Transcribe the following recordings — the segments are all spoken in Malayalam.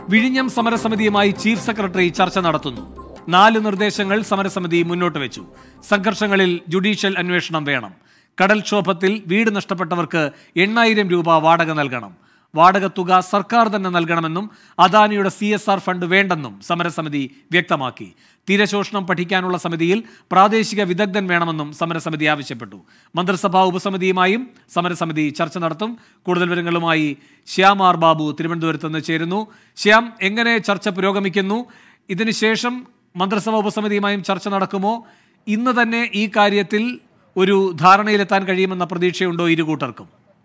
വിഴിഞ്ഞം സമരസമിതിയുമായി ചീഫ് സെക്രട്ടറി ചർച്ച നടത്തുന്നു നാല് നിർദ്ദേശങ്ങൾ സമരസമിതി മുന്നോട്ട് വെച്ചു സംഘർഷങ്ങളിൽ ജുഡീഷ്യൽ അന്വേഷണം വേണം കടൽക്ഷോഭത്തിൽ വീട് നഷ്ടപ്പെട്ടവർക്ക് എണ്ണായിരം രൂപ വാടക നൽകണം വാടക തുക സർക്കാർ തന്നെ നൽകണമെന്നും അദാനിയുടെ സി എസ് ആർ ഫണ്ട് വേണ്ടെന്നും സമരസമിതി വ്യക്തമാക്കി തീരശോഷണം പഠിക്കാനുള്ള സമിതിയിൽ പ്രാദേശിക വിദഗ്ധൻ വേണമെന്നും സമരസമിതി ആവശ്യപ്പെട്ടു മന്ത്രിസഭാ ഉപസമിതിയുമായും സമരസമിതി ചർച്ച നടത്തും കൂടുതൽ വിവരങ്ങളുമായി ശ്യാം ആർ ബാബു തിരുവനന്തപുരത്ത് നിന്ന് ചേരുന്നു ശ്യാം എങ്ങനെ ചർച്ച പുരോഗമിക്കുന്നു ഇതിനുശേഷം മന്ത്രിസഭാ ഉപസമിതിയുമായും ചർച്ച നടക്കുമോ ഇന്ന് തന്നെ ഈ കാര്യത്തിൽ ഒരു ധാരണയിലെത്താൻ കഴിയുമെന്ന പ്രതീക്ഷയുണ്ടോ ഇരു കൂട്ടർക്കും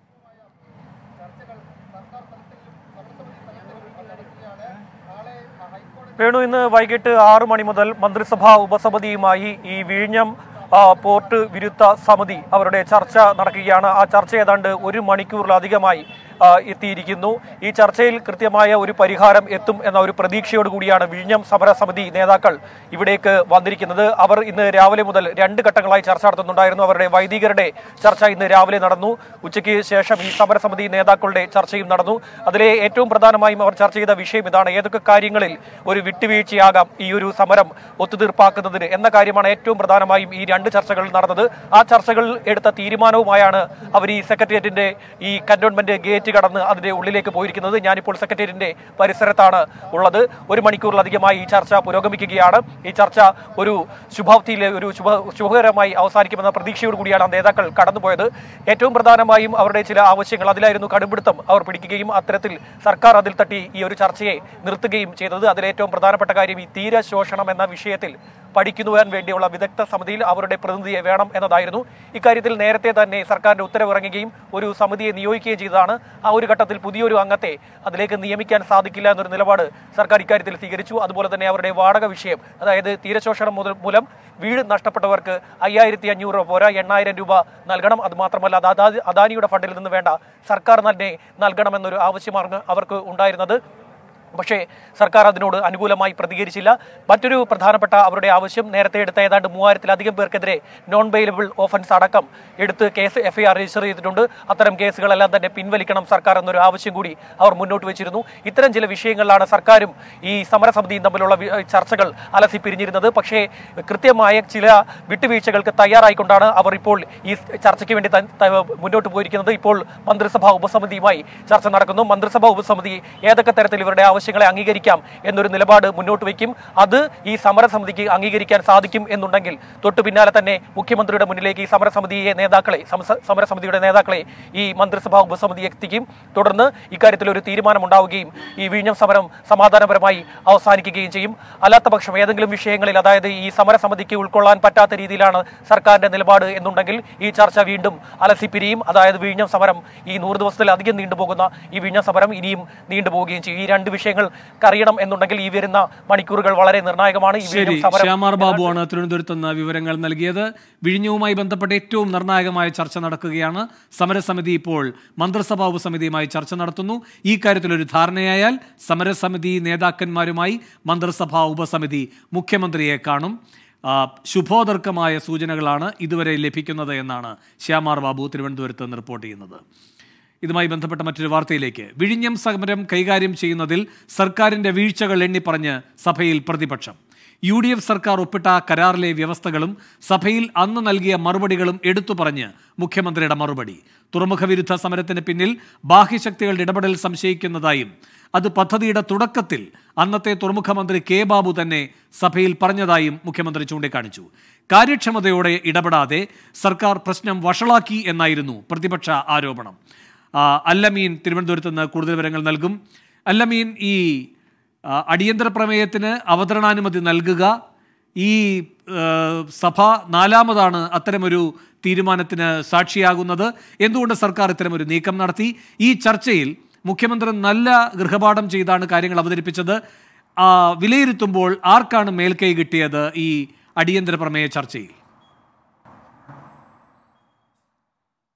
വേണു ഇന്ന് വൈകിട്ട് ആറ് മണി മുതൽ മന്ത്രിസഭാ ഉപസമിതിയുമായി ഈ വിഴിഞ്ഞം ആ, പോർട്ട് വിരുദ്ധ സമിതി അവരുടെ ചർച്ച നടക്കുകയാണ് ആ ചർച്ച ഏതാണ്ട് ഒരു മണിക്കൂറിലധികമായി ആ, എത്തിയിരിക്കുന്നു ഈ ചർച്ചയിൽ കൃത്യമായ ഒരു പരിഹാരം എത്തും എന്ന ഒരു പ്രതീക്ഷയോട് കൂടിയാണ് വിഴിഞ്ഞം സമരസമിതി നേതാക്കൾ ഇവിടേക്ക് വന്നിരിക്കുന്നത് അവർ ഇന്ന് രാവിലെ മുതൽ രണ്ട് ഘട്ടങ്ങളായി ചർച്ച നടത്തുന്നുണ്ടായിരുന്നു അവരുടെ വൈദികരുടെ ചർച്ച ഇന്ന് രാവിലെ നടന്നു ഉച്ചയ്ക്ക് ശേഷം ഈ സമരസമിതി നേതാക്കളുടെ ചർച്ചയും നടന്നു അതിലെ ഏറ്റവും പ്രധാനമായും അവർ ചർച്ച ചെയ്ത വിഷയം ഇതാണ് ഏതൊക്കെ കാര്യങ്ങളിൽ ഒരു വിട്ടുവീഴ്ചയാകാം ഈ ഒരു സമരം ഒത്തുതീർപ്പാക്കുന്നതിന് എന്ന കാര്യമാണ് ഏറ്റവും പ്രധാനമായും ഈ രണ്ട് ചർച്ചകൾ നടന്നത് ആ ചർച്ചകൾ എടുത്ത തീരുമാനവുമായാണ് അവർ ഈ സെക്രട്ടേറിയറ്റിന്റെ ഈ കന്റോൺമെന്റ് ഗേറ്റ് കടന്ന് അതിന്റെ ഉള്ളിലേക്ക് പോയിരിക്കുന്നത് ഞാനിപ്പോൾ സെക്രട്ടേറിയറ്റിന്റെ പരിസരത്താണ് ഉള്ളത് ഒരു മണിക്കൂറിലധികമായി ഈ ചർച്ച പുരോഗമിക്കുകയാണ് ഈ ചർച്ച ഒരു ശുഭാപ്തിയിൽ ഒരു ശുഭ ശുഭകരമായി അവസാനിക്കുമെന്ന പ്രതീക്ഷയോട് കൂടിയാണ് നേതാക്കൾ കടന്നുപോയത് ഏറ്റവും പ്രധാനമായും അവരുടെ ചില ആവശ്യങ്ങൾ അതിലായിരുന്നു കടുംപിടുത്തം അവർ പിടിക്കുകയും അത്തരത്തിൽ സർക്കാർ അതിൽ തട്ടി ഈ ഒരു ചർച്ചയെ നിർത്തുകയും ചെയ്തത് അതിലേറ്റവും പ്രധാനപ്പെട്ട കാര്യം ഈ തീരശോഷണം എന്ന വിഷയത്തിൽ പഠിക്കുവാൻ വേണ്ടിയുള്ള വിദഗ്ധ സമിതിയിൽ അവരുടെ പ്രതിനിധിയെ വേണം എന്നതായിരുന്നു ഇക്കാര്യത്തിൽ നേരത്തെ തന്നെ സർക്കാരിന്റെ ഉത്തരവിറങ്ങുകയും ഒരു സമിതിയെ നിയോഗിക്കുകയും ചെയ്തതാണ് ആ ഒരു ഘട്ടത്തിൽ പുതിയൊരു അംഗത്തെ അതിലേക്ക് നിയമിക്കാൻ സാധിക്കില്ല എന്നൊരു നിലപാട് സർക്കാർ ഇക്കാര്യത്തിൽ സ്വീകരിച്ചു അതുപോലെ തന്നെ അവരുടെ വാടക വിഷയം അതായത് തീരശോഷണം മുതൽ മൂലം വീട് നഷ്ടപ്പെട്ടവർക്ക് അയ്യായിരത്തി അഞ്ഞൂറ് രൂപ പോരാ എണ്ണായിരം രൂപ നൽകണം അത് മാത്രമല്ല അത് അദാ- അദാനിയുടെ ഫണ്ടിൽ നിന്ന് വേണ്ട സർക്കാർ തന്നെ നൽകണമെന്നൊരു ആവശ്യമാണ് അവർക്ക് ഉണ്ടായിരുന്നത് പക്ഷേ സർക്കാർ അതിനോട് അനുകൂലമായി പ്രതികരിച്ചില്ല മറ്റൊരു പ്രധാനപ്പെട്ട അവരുടെ ആവശ്യം നേരത്തെ എടുത്ത ഏതാണ്ട് മൂവായിരത്തിലധികം പേർക്കെതിരെ നോൺ ബെയിലബിൾ ഓഫൻസ് അടക്കം എടുത്ത് കേസ് എഫ്ഐആർ രജിസ്റ്റർ ചെയ്തിട്ടുണ്ട് അത്തരം കേസുകളെല്ലാം തന്നെ പിൻവലിക്കണം സർക്കാർ എന്നൊരു ആവശ്യം കൂടി അവർ മുന്നോട്ട് വെച്ചിരുന്നു ഇത്തരം ചില വിഷയങ്ങളിലാണ് സർക്കാരും ഈ സമരസമിതിയും തമ്മിലുള്ള വി- ചർച്ചകൾ അലസി പിരിഞ്ഞിരുന്നത് പക്ഷേ കൃത്യമായ ചില വിട്ടുവീഴ്ചകൾക്ക് തയ്യാറായിക്കൊണ്ടാണ് അവർ ഇപ്പോൾ ഈ ചർച്ചയ്ക്ക് വേണ്ടി ത- ത- മുന്നോട്ട് പോയിരിക്കുന്നത് ഇപ്പോൾ മന്ത്രിസഭാ ഉപസമിതിയുമായി ചർച്ച നടക്കുന്നു മന്ത്രിസഭാ ഉപസമിതി ഏതൊക്കെ തരത്തിൽ ഇവരുടെ ആവശ്യങ്ങളെ അംഗീകരിക്കാം എന്നൊരു നിലപാട് മുന്നോട്ട് വയ്ക്കും അത് ഈ സമരസമിതിക്ക് അംഗീകരിക്കാൻ സാധിക്കും എന്നുണ്ടെങ്കിൽ തൊട്ടു പിന്നാലെ തന്നെ മുഖ്യമന്ത്രിയുടെ മുന്നിലേക്ക് ഈ സമരസമിതിയെ നേതാക്കളെ സമസ- സമരസമിതിയുടെ നേതാക്കളെ ഈ മന്ത്രിസഭാ ഉപസമിതി എത്തിക്കും തുടർന്ന് ഇക്കാര്യത്തിൽ ഒരു തീരുമാനം ഉണ്ടാവുകയും ഈ വിഴിഞ്ഞം സമരം സമാധാനപരമായി അവസാനിക്കുകയും ചെയ്യും അല്ലാത്ത പക്ഷം ഏതെങ്കിലും വിഷയങ്ങളിൽ അതായത് ഈ സമരസമിതിക്ക് ഉൾക്കൊള്ളാൻ പറ്റാത്ത രീതിയിലാണ് സർക്കാരിന്റെ നിലപാട് എന്നുണ്ടെങ്കിൽ ഈ ചർച്ച വീണ്ടും അലസിപ്പിരിയും അതായത് വിഴിഞ്ഞം സമരം ഈ നൂറ് ദിവസത്തിലധികം നീണ്ടുപോകുന്ന ഈ വിഴിഞ്ഞം സമരം ഇനിയും നീണ്ടുപോവുകയും ചെയ്യും ഈ രണ്ട് വിഷയങ്ങൾ അറിയണം എന്നുണ്ടെങ്കിൽ ഈ വരുന്ന മണിക്കൂറുകൾ വളരെ നിർണായകമാണ് ഈ ശരി വിഴിഞ്ഞം സമരം ശ്യാമാർ ബാബുവാണ് തിരുവനന്തപുരത്ത് നിന്ന് വിവരങ്ങൾ നൽകിയത് വിഴിഞ്ഞവുമായി ബന്ധപ്പെട്ട ഏറ്റവും നിർണായകമായ ചർച്ച നടക്കുകയാണ് സമരസമിതി ഇപ്പോൾ മന്ത്രിസഭാ ഉപസമിതിയുമായി ചർച്ച നടത്തുന്നു ഈ കാര്യത്തിൽ ഒരു ധാരണയായാൽ സമരസമിതി നേതാക്കന്മാരുമായി മന്ത്രിസഭാ ഉപസമിതി മുഖ്യമന്ത്രിയെ കാണും ആ, ശുഭോദർക്കമായ സൂചനകളാണ് ഇതുവരെ ലഭിക്കുന്നത് എന്നാണ് ശ്യാമാർ ബാബു തിരുവനന്തപുരത്ത് നിന്ന് റിപ്പോർട്ട് ചെയ്യുന്നത് ഇതുമായി ബന്ധപ്പെട്ട മറ്റൊരു വാർത്തയിലേക്ക് വിഴിഞ്ഞം സമരം കൈകാര്യം ചെയ്യുന്നതിൽ സർക്കാരിന്റെ വീഴ്ചകൾ എണ്ണിപ്പറഞ്ഞ് സഭയിൽ പ്രതിപക്ഷം യു ഡി എഫ് സർക്കാർ ഒപ്പിട്ട കരാറിലെ വ്യവസ്ഥകളും സഭയിൽ അന്ന് നൽകിയ മറുപടികളും എടുത്തു പറഞ്ഞ് മുഖ്യമന്ത്രിയുടെ മറുപടി തുറമുഖ വിരുദ്ധ സമരത്തിന് പിന്നിൽ ബാഹ്യശക്തികളുടെ ഇടപെടൽ സംശയിക്കുന്നതായും അത് പദ്ധതിയുടെ തുടക്കത്തിൽ അന്നത്തെ തുറമുഖ മന്ത്രി കെ ബാബു തന്നെ സഭയിൽ പറഞ്ഞതായും മുഖ്യമന്ത്രി ചൂണ്ടിക്കാണിച്ചു കാര്യക്ഷമതയോടെ ഇടപെടാതെ സർക്കാർ പ്രശ്നം വഷളാക്കി എന്നായിരുന്നു പ്രതിപക്ഷ ആരോപണം ആ, അല്ലമീൻ തിരുവനന്തപുരത്ത് നിന്ന് കൂടുതൽ വിവരങ്ങൾ നൽകും അല്ലമീൻ ഈ ആ, അടിയന്തര പ്രമേയത്തിന് അവതരണാനുമതി നൽകുക ഈ ആ, സഭ നാലാമതാണ് അത്തരമൊരു തീരുമാനത്തിന് സാക്ഷിയാകുന്നത് എന്തുകൊണ്ട് സർക്കാർ ഇത്തരമൊരു നീക്കം നടത്തി ഈ ചർച്ചയിൽ മുഖ്യമന്ത്രി നല്ല ഗൃഹപാഠം ചെയ്താണ് കാര്യങ്ങൾ അവതരിപ്പിച്ചത് ആ, വിലയിരുത്തുമ്പോൾ ആർക്കാണ് മേൽക്കൈ കിട്ടിയത് ഈ അടിയന്തര പ്രമേയ ചർച്ചയിൽ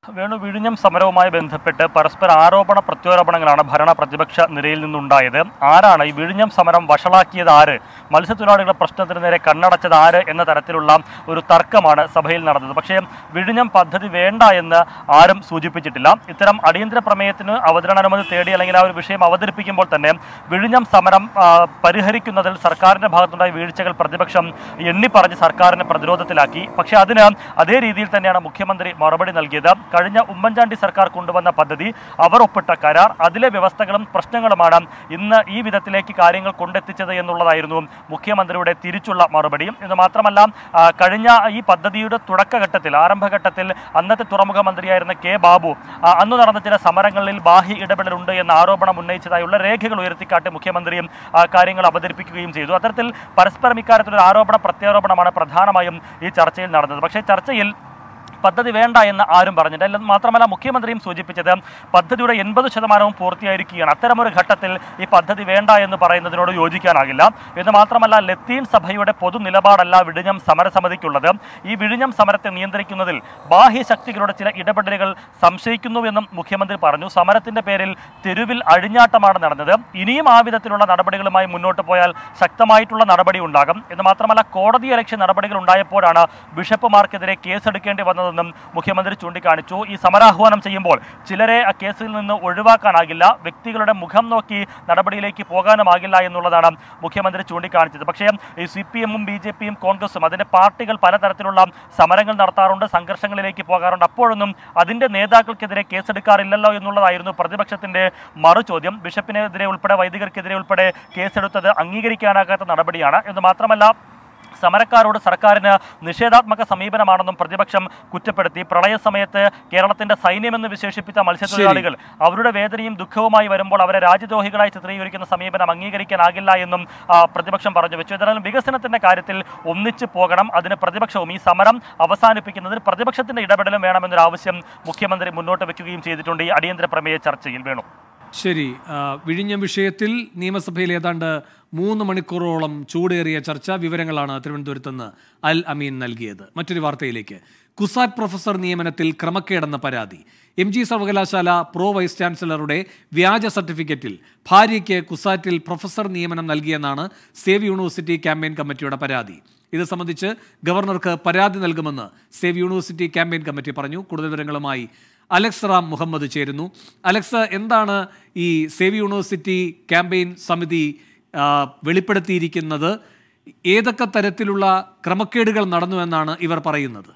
വേണു വിഴിഞ്ഞം സമരവുമായി ബന്ധപ്പെട്ട് പരസ്പര ആരോപണ പ്രത്യാരോപണങ്ങളാണ് ഭരണ പ്രതിപക്ഷ നിരയിൽ നിന്നുണ്ടായത് ആരാണ് ഈ വിഴിഞ്ഞം സമരം വഷളാക്കിയത് ആര് മത്സ്യത്തൊഴിലാളികളുടെ പ്രശ്നത്തിന് നേരെ കണ്ണടച്ചത് ആര് എന്ന തരത്തിലുള്ള ഒരു തർക്കമാണ് സഭയിൽ നടന്നത് പക്ഷേ വിഴിഞ്ഞം പദ്ധതി വേണ്ട എന്ന് ആരും സൂചിപ്പിച്ചിട്ടില്ല ഇത്തരം അടിയന്തര പ്രമേയത്തിന് അവതരണാനുമതി തേടി അല്ലെങ്കിൽ ആ ഒരു വിഷയം അവതരിപ്പിക്കുമ്പോൾ തന്നെ വിഴിഞ്ഞം സമരം ആ, പരിഹരിക്കുന്നതിൽ സർക്കാരിന്റെ ഭാഗത്തുണ്ടായ വീഴ്ചകൾ പ്രതിപക്ഷം എണ്ണിപ്പറഞ്ഞ് സർക്കാരിനെ പ്രതിരോധത്തിലാക്കി പക്ഷേ അതിന് അതേ രീതിയിൽ തന്നെയാണ് മുഖ്യമന്ത്രി മറുപടി നൽകിയത് കഴിഞ്ഞ ഉമ്മൻചാണ്ടി സർക്കാർ കൊണ്ടുവന്ന പദ്ധതി അവർ ഒപ്പിട്ട കരാർ അതിലെ വ്യവസ്ഥകളും പ്രശ്നങ്ങളുമാണ് ഇന്ന് ഈ വിധത്തിലേക്ക് കാര്യങ്ങൾ കൊണ്ടെത്തിച്ചത് എന്നുള്ളതായിരുന്നു മുഖ്യമന്ത്രിയുടെ തിരിച്ചുള്ള മറുപടി എന്ന് മാത്രമല്ല ആ, കഴിഞ്ഞ ഈ പദ്ധതിയുടെ തുടക്കഘട്ടത്തിൽ ആരംഭഘട്ടത്തിൽ അന്നത്തെ തുറമുഖ മന്ത്രിയായിരുന്ന കെ ബാബു ആ, അന്ന് നടന്ന ചില സമരങ്ങളിൽ ബാഹ്യ ഇടപെടലുണ്ട് എന്ന ആരോപണം ഉന്നയിച്ചതായുള്ള രേഖകൾ ഉയർത്തിക്കാട്ടി മുഖ്യമന്ത്രിയും ആ, കാര്യങ്ങൾ അവതരിപ്പിക്കുകയും ചെയ്തു അത്തരത്തിൽ പരസ്പരം ഇക്കാര്യത്തിലൊരു ആരോപണ പ്രത്യാരോപണമാണ് പ്രധാനമായും ഈ ചർച്ചയിൽ നടന്നത് പക്ഷേ ചർച്ചയിൽ പദ്ധതി വേണ്ട എന്ന് ആരും പറഞ്ഞില്ല അല്ല മാത്രമല്ല മുഖ്യമന്ത്രിയും സൂചിപ്പിച്ചത് പദ്ധതിയുടെ എൺപത് ശതമാനവും പൂർത്തിയായിരിക്കുകയാണ് അത്തരമൊരു ഘട്ടത്തിൽ ഈ പദ്ധതി വേണ്ട എന്ന് പറയുന്നതിനോട് യോജിക്കാനാകില്ല എന്ന് മാത്രമല്ല ലത്തീൻ സഭയുടെ പൊതു നിലപാടല്ല വിഴിഞ്ഞം സമരസമിതിക്കുള്ളത് ഈ വിഴിഞ്ഞം സമരത്തെ നിയന്ത്രിക്കുന്നതിൽ ബാഹ്യ ശക്തികളുടെ ചില ഇടപെടലുകൾ സംശയിക്കുന്നുവെന്നും മുഖ്യമന്ത്രി പറഞ്ഞു സമരത്തിന്റെ പേരിൽ തെരുവിൽ അഴിഞ്ഞാട്ടമാണ് നടന്നത് ഇനിയും ആ വിധത്തിലുള്ള നടപടികളുമായി മുന്നോട്ട് പോയാൽ ശക്തമായിട്ടുള്ള നടപടി ഉണ്ടാകും എന്ന് മാത്രമല്ല കോടതി അലക്ഷ്യ നടപടികൾ ഉണ്ടായപ്പോഴാണ് ബിഷപ്പുമാർക്കെതിരെ കേസെടുക്കേണ്ടി വന്നതെന്നും മുഖ്യമന്ത്രി ചൂണ്ടിക്കാണിച്ചു ഈ സമരാഹ്വാനം ചെയ്യുമ്പോൾ ചിലരെ ആ കേസിൽ നിന്ന് ഒഴിവാക്കാനാകില്ല വ്യക്തികളുടെ മുഖം നോക്കി നടപടിയിലേക്ക് പോകാനുമാകില്ല എന്നുള്ളതാണ് മുഖ്യമന്ത്രി ചൂണ്ടിക്കാണിച്ചത് പക്ഷേ ഈ സി പി എമ്മും ബി ജെ പിയും കോൺഗ്രസും അതിന്റെ പാർട്ടികൾ പലതരത്തിലുള്ള സമരങ്ങൾ നടത്താറുണ്ട് സംഘർഷങ്ങളിലേക്ക് പോകാറുണ്ട് അപ്പോഴൊന്നും അതിന്റെ നേതാക്കൾക്കെതിരെ കേസെടുക്കാറില്ലല്ലോ എന്നുള്ളതായിരുന്നു പ്രതിപക്ഷത്തിന്റെ മറുചോദ്യം ബിഷപ്പിനെതിരെ ഉൾപ്പെടെ വൈദികർക്കെതിരെ ഉൾപ്പെടെ കേസെടുത്തത് അംഗീകരിക്കാനാകാത്ത നടപടിയാണ് എന്ന് മാത്രമല്ല സമരക്കാരോട് സർക്കാരിന് നിഷേധാത്മക സമീപനമാണെന്നും പ്രതിപക്ഷം കുറ്റപ്പെടുത്തി പ്രളയ സമയത്ത് കേരളത്തിന്റെ സൈന്യമെന്ന് വിശേഷിപ്പിച്ച മത്സ്യത്തൊഴിലാളികൾ അവരുടെ വേദനയും ദുഃഖവുമായി വരുമ്പോൾ അവരെ രാജ്യദ്രോഹികളായി ചിത്രീകരിക്കുന്ന സമീപനം അംഗീകരിക്കാനാകില്ല എന്നും ആ, പ്രതിപക്ഷം പറഞ്ഞു വെച്ചു ഏതായാലും വികസനത്തിന്റെ കാര്യത്തിൽ ഒന്നിച്ചു പോകണം അതിന് പ്രതിപക്ഷവും ഈ സമരം അവസാനിപ്പിക്കുന്നതിന് പ്രതിപക്ഷത്തിന്റെ ഇടപെടലും വേണമെന്നൊരു ആവശ്യം മുഖ്യമന്ത്രി മുന്നോട്ട് വെക്കുകയും ചെയ്തിട്ടുണ്ട് ഈ അടിയന്തര പ്രമേയ ചർച്ചയിൽ വേണു ശരി ആ, വിഴിഞ്ഞം വിഷയത്തിൽ നിയമസഭയിൽ ഏതാണ്ട് മൂന്ന് മണിക്കൂറോളം ചൂടേറിയ ചർച്ച വിവരങ്ങളാണ് തിരുവനന്തപുരത്ത് നിന്ന് അൽ അമീൻ നൽകിയത് മറ്റൊരു വാർത്തയിലേക്ക് കുസാറ്റ് പ്രൊഫസർ നിയമനത്തിൽ ക്രമക്കേടെന്ന പരാതി എം ജി സർവകലാശാല പ്രോ വൈസ് ചാൻസലറുടെ വ്യാജ സർട്ടിഫിക്കറ്റിൽ ഭാര്യയ്ക്ക് കുസാറ്റിൽ പ്രൊഫസർ നിയമനം നൽകിയെന്നാണ് സേവ് യൂണിവേഴ്സിറ്റി ക്യാമ്പയിൻ കമ്മിറ്റിയുടെ പരാതി ഇത് സംബന്ധിച്ച് ഗവർണർക്ക് പരാതി നൽകുമെന്ന് സേവ് യൂണിവേഴ്സിറ്റി ക്യാമ്പയിൻ കമ്മിറ്റി പറഞ്ഞു കൂടുതൽ വിവരങ്ങളുമായി അലക്സ് റാം മുഹമ്മദ് ചേരുന്നു അലക്സ് എന്താണ് ഈ സേവ് യൂണിവേഴ്സിറ്റി ക്യാമ്പയിൻ സമിതി ആ, വെളിപ്പെടുത്തിയിരിക്കുന്നത് ഏതൊക്കെ തരത്തിലുള്ള ക്രമക്കേടുകൾ നടന്നു എന്നാണ് ഇവർ പറയുന്നത്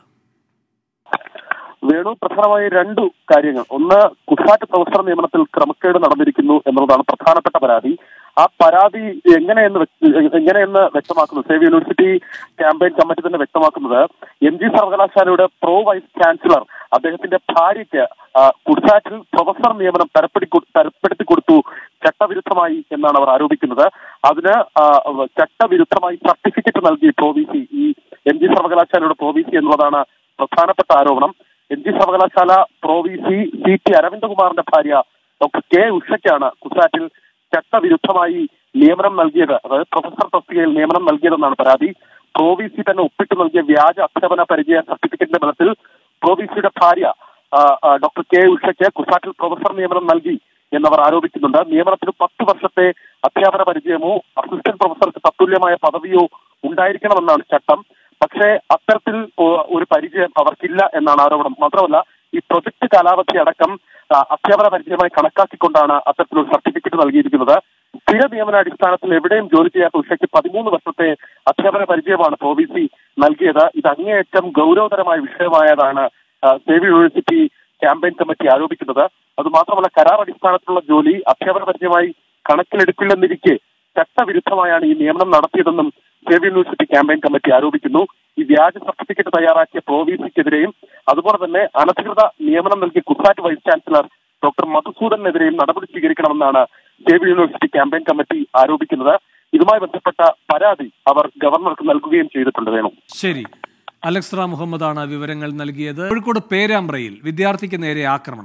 വേണു പ്രധാനമായി രണ്ടു കാര്യങ്ങൾ ഒന്ന് കുസാറ്റ് പ്രൊഫസർ നിയമനത്തിൽ ക്രമക്കേട് നടന്നിരിക്കുന്നു എന്നുള്ളതാണ് പ്രധാനപ്പെട്ട പരാതി ആ പരാതി എങ്ങനെയെന്ന് വ്യക്ത- എങ്ങനെയെന്ന് വ്യക്തമാക്കുന്നത് സേവ് യൂണിവേഴ്സിറ്റി ക്യാമ്പയിൻ കമ്മിറ്റി തന്നെ വ്യക്തമാക്കുന്നത് എം ജി സർവകലാശാലയുടെ പ്രോ വൈസ് ചാൻസലർ അദ്ദേഹത്തിന്റെ ഭാര്യയ്ക്ക് ആ, കുസാറ്റിൽ പ്രൊഫസർ നിയമനം തരപ്പെടുത്തി കൊ- തരപ്പെടുത്തി കൊടുത്തു ചട്ടവിരുദ്ധമായി എന്നാണ് അവർ ആരോപിക്കുന്നത് അതിന് ആ, ചട്ടവിരുദ്ധമായി സർട്ടിഫിക്കറ്റ് നൽകി പ്രോ വി സി ഈ എം ജി സർവകലാശാലയുടെ പ്രോ വി സി എന്നുള്ളതാണ് പ്രധാനപ്പെട്ട ആരോപണം എം ജി സർവകലാശാല pro V C C T അരവിന്ദകുമാറിന്റെ ഭാര്യ ഡോക്ടർ കെ ഉഷയ്ക്കാണ് കുസാറ്റിൽ ചട്ടവിരുദ്ധമായി നിയമനം നൽകിയത് അതായത് പ്രൊഫസർ തസ്തികയിൽ നിയമനം നൽകിയതെന്നാണ് പരാതി പ്രോ വി സി തന്നെ ഒപ്പിട്ട് നൽകിയ വ്യാജ അധ്യാപന പരിചയ സർട്ടിഫിക്കറ്റിന്റെ ബലത്തിൽ പ്രോ വി സിയുടെ ഭാര്യ ആ, ആ, ഡോക്ടർ കെ ഉഷയ്ക്ക് കുസാറ്റിൽ പ്രൊഫസർ നിയമനം നൽകി എന്നവർ ആരോപിക്കുന്നുണ്ട് നിയമനത്തിന് പത്ത് വർഷത്തെ അധ്യാപന പരിചയമോ അസിസ്റ്റന്റ് പ്രൊഫസർക്ക് തത്തുല്യമായ പദവിയോ ഉണ്ടായിരിക്കണമെന്നാണ് ചട്ടം പക്ഷേ അത്തരത്തിൽ ഒ- ഒരു പരിചയം അവർക്കില്ല എന്നാണ് ആരോപണം മാത്രമല്ല ഈ പ്രൊജക്ട് കാലാവധി അടക്കം ആ, അധ്യാപന പരിചയമായി കണക്കാക്കിക്കൊണ്ടാണ് അത്തരത്തിലൊരു സർട്ടിഫിക്കറ്റ് നൽകിയിരിക്കുന്നത് സ്ഥിര നിയമനാടിസ്ഥാനത്തിൽ എവിടെയും ജോലി ചെയ്യാത്ത ഉഷയ്ക്ക് പതിമൂന്ന് വർഷത്തെ അധ്യാപന പരിചയമാണ് പ്രൊവിസി നൽകിയത് ഇത് അങ്ങേയറ്റം ഗൗരവതരമായ വിഷയമായതാണ് ആ, സേവ് യൂണിവേഴ്സിറ്റി ക്യാമ്പയിൻ കമ്മിറ്റി ആരോപിക്കുന്നത് അത് മാത്രമല്ല കരാർ അടിസ്ഥാനത്തിലുള്ള ജോലി അധ്യാപന പരിചയമായി കണക്കിലെടുക്കില്ലെന്നിരിക്കെ ചട്ടവിരുദ്ധമായാണ് ഈ നിയമനം നടത്തിയതെന്നും സേവ് യൂണിവേഴ്സിറ്റി ക്യാമ്പയിൻ കമ്മിറ്റി ആരോപിക്കുന്നു ഈ വ്യാജ സർട്ടിഫിക്കറ്റ് തയ്യാറാക്കിയ പ്രോവിസിക്കെതിരെയും അതുപോലെ തന്നെ അനധികൃത നിയമനം നൽകിയ കുസാറ്റ് വൈസ് ചാൻസലർ ഡോക്ടർ മധുസൂദനെതിരെയും നടപടി സ്വീകരിക്കണമെന്നാണ് സേവ് യൂണിവേഴ്സിറ്റി ക്യാമ്പയിൻ കമ്മിറ്റി ആരോപിക്കുന്നത് ഇതുമായി ബന്ധപ്പെട്ട പരാതി അവർ ഗവർണർക്ക് നൽകുകയും ചെയ്തിട്ടുണ്ട് വേണം ശരി അലക്സ് റാം മുഹമ്മദാണ് വിവരങ്ങൾ നൽകിയത് കോഴിക്കോട് പേരാമ്പ്രയിൽ വിദ്യാർത്ഥിക്ക് നേരെ ആക്രമണം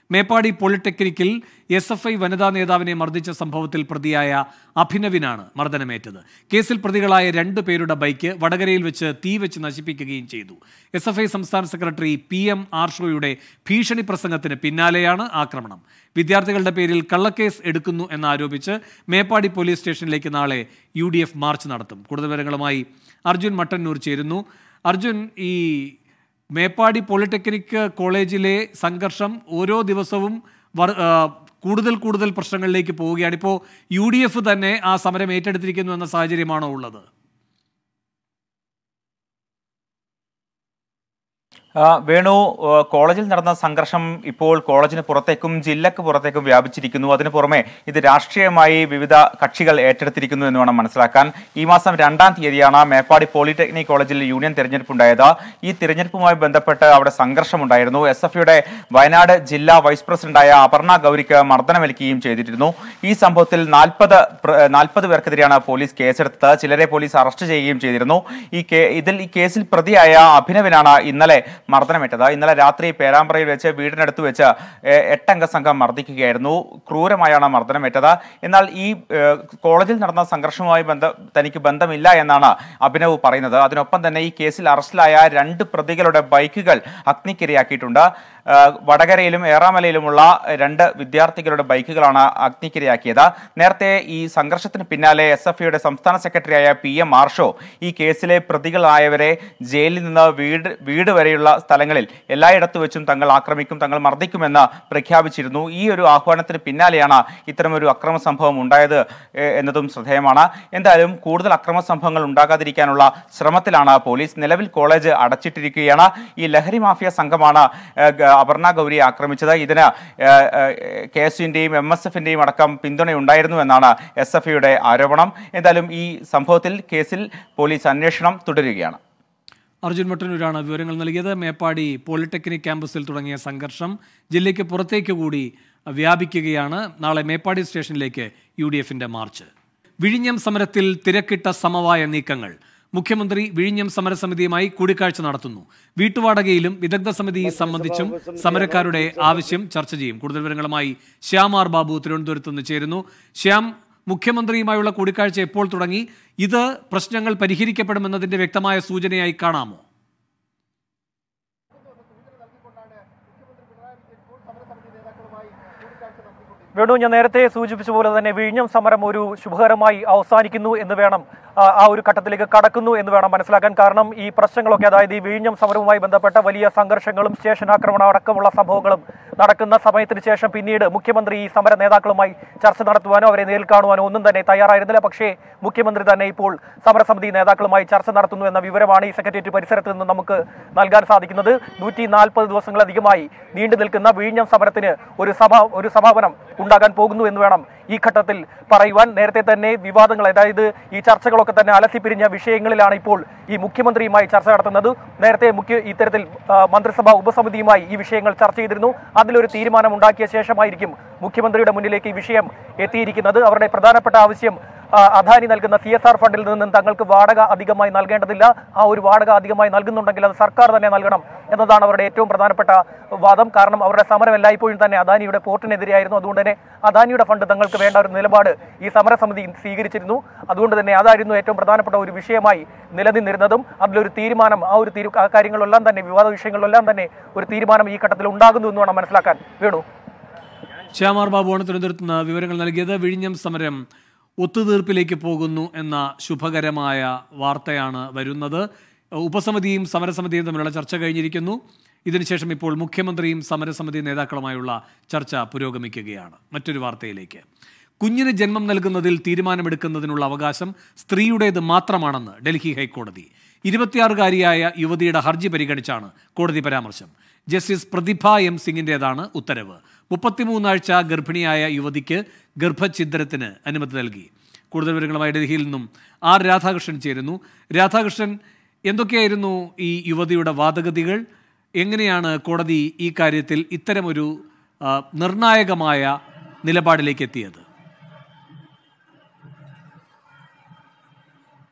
മേപ്പാടി പോളിടെക്നിക്കിൽ എസ് എഫ് ഐ വനിതാ നേതാവിനെ മർദ്ദിച്ച സംഭവത്തിൽ പ്രതിയായ അഭിനവിനാണ് മർദ്ദനമേറ്റത് കേസിൽ പ്രതികളായ രണ്ട് പേരുടെ ബൈക്ക് വടകരയിൽ വെച്ച് തീ വെച്ച് നശിപ്പിക്കുകയും ചെയ്തു എസ് എഫ് ഐ സംസ്ഥാന സെക്രട്ടറി പി എം ആർഷോയുടെ ഭീഷണി പ്രസംഗത്തിന് പിന്നാലെയാണ് ആക്രമണം വിദ്യാർത്ഥികളുടെ പേരിൽ കള്ളക്കേസ് എടുക്കുന്നു എന്നാരോപിച്ച് മേപ്പാടി പോലീസ് സ്റ്റേഷനിലേക്ക് നാളെ യു ഡി എഫ് മാർച്ച് നടത്തും കൂടുതൽ വിവരങ്ങളുമായി അർജുൻ മട്ടന്നൂർ ചേരുന്നു അർജുൻ ഈ മേപ്പാടി പോളിടെക്നിക് കോളേജിലെ സംഘർഷം ഓരോ ദിവസവും വർ- ആ, കൂടുതൽ കൂടുതൽ പ്രശ്നങ്ങളിലേക്ക് പോവുകയാണ് ഇപ്പോൾ യു ഡി എഫ് തന്നെ ആ സമരം ഏറ്റെടുത്തിരിക്കുന്നു എന്ന സാഹചര്യമാണോ ഉള്ളത് ആ, വേണു ആ, കോളേജിൽ നടന്ന സംഘർഷം ഇപ്പോൾ കോളേജിന് പുറത്തേക്കും ജില്ലക്ക് പുറത്തേക്കും വ്യാപിച്ചിരിക്കുന്നു അതിനു പുറമെ ഇത് രാഷ്ട്രീയമായി വിവിധ കക്ഷികൾ ഏറ്റെടുത്തിരിക്കുന്നു എന്ന് വേണം മനസ്സിലാക്കാൻ ഈ മാസം രണ്ടാം തീയതിയാണ് മേപ്പാടി പോളിടെക്നിക് കോളേജിൽ യൂണിയൻ തെരഞ്ഞെടുപ്പ് ഉണ്ടായത് ഈ തിരഞ്ഞെടുപ്പുമായി ബന്ധപ്പെട്ട് അവിടെ സംഘർഷമുണ്ടായിരുന്നു എസ് എഫ് യുടെ വയനാട് ജില്ലാ വൈസ് പ്രസിഡന്റായ അപർണ ഗൗരിക്ക് മർദ്ദനമേൽക്കുകയും ചെയ്തിരുന്നു ഈ സംഭവത്തിൽ നാൽപ്പത് നാൽപ്പത് പേർക്കെതിരെയാണ് പോലീസ് കേസെടുത്തത് ചിലരെ പോലീസ് അറസ്റ്റ് ചെയ്യുകയും ചെയ്തിരുന്നു ഈ കേ ഇതിൽ ഈ കേസിൽ പ്രതിയായ അഭിനവിനാണ് ഇന്നലെ മർദ്ദനമേറ്റത് ഇന്നലെ രാത്രി പേരാമ്പ്രയിൽ വെച്ച് വീടിനടുത്ത് വെച്ച് ഏഹ്, എട്ടംഗ സംഘം മർദ്ദിക്കുകയായിരുന്നു ക്രൂരമായാണ് മർദ്ദനമേറ്റത് എന്നാൽ ഈ ഏഹ്, കോളേജിൽ നടന്ന സംഘർഷവുമായി ബന്ധ തനിക്ക് ബന്ധമില്ല എന്നാണ് അഭിനവ് പറയുന്നത് അതിനൊപ്പം തന്നെ ഈ കേസിൽ അറസ്റ്റിലായ രണ്ട് പ്രതികളുടെ ബൈക്കുകൾ അഗ്നിക്കിരയാക്കിയിട്ടുണ്ട് ഏഹ്, വടകരയിലും ഏറാമലയിലുമുള്ള രണ്ട് വിദ്യാർത്ഥികളുടെ ബൈക്കുകളാണ് അഗ്നിക്കിരയാക്കിയത് നേരത്തെ ഈ സംഘർഷത്തിന് പിന്നാലെ എസ് എഫ് ഐയുടെ സംസ്ഥാന സെക്രട്ടറിയായ പി എം മാർഷോ ഈ കേസിലെ പ്രതികളായവരെ ജയിലിൽ നിന്ന് വീട് വീട് വരെയുള്ള സ്ഥലങ്ങളിൽ എല്ലായിടത്തു വെച്ചും തങ്ങൾ ആക്രമിക്കും തങ്ങൾ മർദ്ദിക്കുമെന്ന് പ്രഖ്യാപിച്ചിരുന്നു ഈ ഒരു ആഹ്വാനത്തിന് പിന്നാലെയാണ് ഇത്തരമൊരു അക്രമ സംഭവം ഉണ്ടായത് ഏഹ്, എന്നതും ശ്രദ്ധേയമാണ് എന്തായാലും കൂടുതൽ അക്രമ സംഭവങ്ങൾ ഉണ്ടാകാതിരിക്കാനുള്ള ശ്രമത്തിലാണ് പോലീസ് നിലവിൽ കോളേജ് അടച്ചിട്ടിരിക്കുകയാണ് ഈ ലഹരി മാഫിയ സംഘമാണ് ഏഹ്, ഗ- അപർണ ഗൗരിയെ ആക്രമിച്ചത് ഇതിന് ഏഹ്, ഏഹ്, കെ എസ് യുവിന്റെയും എം എസ് എഫിന്റെയും അടക്കം പിന്തുണയുണ്ടായിരുന്നു എന്നാണ് എസ് എഫ് ഐയുടെ ആരോപണം എന്തായാലും ഈ സംഭവത്തിൽ കേസിൽ പോലീസ് അന്വേഷണം തുടരുകയാണ് അർജുൻ മട്ടന്നൂരാണ് വിവരങ്ങൾ നൽകിയത് മേപ്പാടി പോളിടെക്നിക് ക്യാമ്പസിൽ തുടങ്ങിയ സംഘർഷം ജില്ലയ്ക്ക് പുറത്തേക്ക് കൂടി വ്യാപിക്കുകയാണ് നാളെ മേപ്പാടി സ്റ്റേഷനിലേക്ക് യു ഡി എഫിന്റെ മാർച്ച് വിഴിഞ്ഞം സമരത്തിൽ തിരക്കിട്ട സമവായ നീക്കങ്ങൾ മുഖ്യമന്ത്രി വിഴിഞ്ഞം സമരസമിതിയുമായി കൂടിക്കാഴ്ച നടത്തുന്നു വീട്ടുവാടകയിലും വിദഗ്ധ സമിതി സംബന്ധിച്ചും സമരക്കാരുടെ ആവശ്യം ചർച്ച ചെയ്യും കൂടുതൽ വിവരങ്ങളുമായി ശ്യാം ആർ ബാബു തിരുവനന്തപുരത്ത് നിന്ന് ചേരുന്നു ശ്യാം മുഖ്യമന്ത്രിയുമായുള്ള കൂടിക്കാഴ്ച എപ്പോൾ തുടങ്ങി ഇത് പ്രശ്നങ്ങൾ പരിഹരിക്കപ്പെടുമെന്നതിന്റെ വ്യക്തമായ സൂചനയായി കാണാമോ വേണു ഞാൻ നേരത്തെ സൂചിപ്പിച്ച പോലെ തന്നെ വിഴിഞ്ഞം സമരം ഒരു ശുഭകരമായി അവസാനിക്കുന്നു എന്ന് വേണം ആ, ആ ഒരു ഘട്ടത്തിലേക്ക് കടക്കുന്നു എന്ന് വേണം മനസ്സിലാക്കാൻ കാരണം ഈ പ്രശ്നങ്ങളൊക്കെ അതായത് ഈ വിഴിഞ്ഞം സമരവുമായി ബന്ധപ്പെട്ട വലിയ സംഘർഷങ്ങളും സ്റ്റേഷൻ ആക്രമണം അടക്കമുള്ള സംഭവങ്ങളും നടക്കുന്ന സമയത്തിന് ശേഷം പിന്നീട് മുഖ്യമന്ത്രി ഈ സമര നേതാക്കളുമായി ചർച്ച നടത്തുവാനോ അവരെ നേരിൽ കാണുവാനോ ഒന്നും തന്നെ തയ്യാറായിരുന്നില്ല പക്ഷേ മുഖ്യമന്ത്രി തന്നെ ഇപ്പോൾ സമരസമിതി നേതാക്കളുമായി ചർച്ച നടത്തുന്നു എന്ന വിവരമാണ് ഈ സെക്രട്ടേറിയറ്റ് പരിസരത്ത് നിന്ന് നമുക്ക് നൽകാൻ സാധിക്കുന്നത് നൂറ്റി നാൽപ്പത് ദിവസങ്ങളധികമായി നീണ്ടു നിൽക്കുന്ന വിഴിഞ്ഞം സമരത്തിന് ഒരു സഭ ഒരു സമാപനം ഉണ്ടാകാൻ പോകുന്നു എന്ന് വേണം ഈ ഘട്ടത്തിൽ പറയുവാൻ നേരത്തെ തന്നെ വിവാദങ്ങൾ അതായത് ഈ ചർച്ചകളൊക്കെ തന്നെ അലസിപ്പിരിഞ്ഞ വിഷയങ്ങളിലാണ് ഇപ്പോൾ ഈ മുഖ്യമന്ത്രിയുമായി ചർച്ച നടത്തുന്നത് നേരത്തെ മുഖ്യ ഇത്തരത്തിൽ ആ, മന്ത്രിസഭാ ഉപസമിതിയുമായി ഈ വിഷയങ്ങൾ ചർച്ച ചെയ്തിരുന്നു അതിലൊരു തീരുമാനം ഉണ്ടാക്കിയ ശേഷമായിരിക്കും മുഖ്യമന്ത്രിയുടെ മുന്നിലേക്ക് ഈ വിഷയം എത്തിയിരിക്കുന്നത് അവരുടെ പ്രധാനപ്പെട്ട ആവശ്യം ആ, അദാനി നൽകുന്ന സി എസ് ആർ ഫണ്ടിൽ നിന്നും തങ്ങൾക്ക് വാടക അധികമായി നൽകേണ്ടതില്ല ആ ഒരു വാടക അധികമായി നൽകുന്നുണ്ടെങ്കിൽ അത് സർക്കാർ തന്നെ നൽകണം എന്നതാണ് അവരുടെ ഏറ്റവും പ്രധാനപ്പെട്ട വാദം കാരണം അവരുടെ സമരം എല്ലായ്പ്പോഴും തന്നെ അദാനിയുടെ പോർട്ടിനെതിരെയായിരുന്നു അതുകൊണ്ട് തന്നെ അദാനിയുടെ ഫണ്ട് തങ്ങൾക്ക് വേണ്ട ഒരു നിലപാട് ഈ സമരസമിതി സ്വീകരിച്ചിരുന്നു അതുകൊണ്ട് തന്നെ അതായിരുന്നു ഏറ്റവും പ്രധാനപ്പെട്ട ഒരു വിഷയമായി നിലനിന്നിരുന്നതും അതിലൊരു തീരുമാനം ആ ഒരു തീരു ആ കാര്യങ്ങളെല്ലാം തന്നെ വിവാദ വിഷയങ്ങളിലെല്ലാം തന്നെ ഒരു തീരുമാനം ഈ ഘട്ടത്തിൽ ഉണ്ടാകുന്നു എന്ന് വേണം മനസ്സിലാക്കാൻ വേണു ശ്യാമാർ ബാബുവാണ് തിരുവനന്തപുരത്ത് നിന്ന് വിവരങ്ങൾ നൽകിയത് വിഴിഞ്ഞം സമരം ഒത്തുതീർപ്പിലേക്ക് പോകുന്നു എന്ന ശുഭകരമായ വാർത്തയാണ് വരുന്നത് ഉപസമിതിയും സമരസമിതിയും തമ്മിലുള്ള ചർച്ച കഴിഞ്ഞിരിക്കുന്നു ഇതിനുശേഷം ഇപ്പോൾ മുഖ്യമന്ത്രിയും സമരസമിതി നേതാക്കളുമായുള്ള ചർച്ച പുരോഗമിക്കുകയാണ് മറ്റൊരു വാർത്തയിലേക്ക് കുഞ്ഞിന് ജന്മം നൽകുന്നതിൽ തീരുമാനമെടുക്കുന്നതിനുള്ള അവകാശം സ്ത്രീയുടേത് മാത്രമാണെന്ന് ഡൽഹി ഹൈക്കോടതി ഇരുപത്തിയാറുകാരിയായ യുവതിയുടെ ഹർജി പരിഗണിച്ചാണ് കോടതി പരാമർശം ജസ്റ്റിസ് പ്രതിഭ എം സിംഗിൻ്റെതാണ് ഉത്തരവ് മുപ്പത്തിമൂന്നാഴ്ച ഗർഭിണിയായ യുവതിക്ക് ഗർഭഛിദ്രത്തിന് അനുമതി നൽകി കൂടുതൽ വിവരങ്ങളുമായി ഡൽഹിയിൽ നിന്നും ആർ രാധാകൃഷ്ണൻ ചേരുന്നു രാധാകൃഷ്ണൻ എന്തൊക്കെയായിരുന്നു ഈ യുവതിയുടെ വാദഗതികൾ എങ്ങനെയാണ് കോടതി ഈ കാര്യത്തിൽ ഇത്തരമൊരു ആ, നിർണായകമായ നിലപാടിലേക്ക് എത്തിയത് ആ,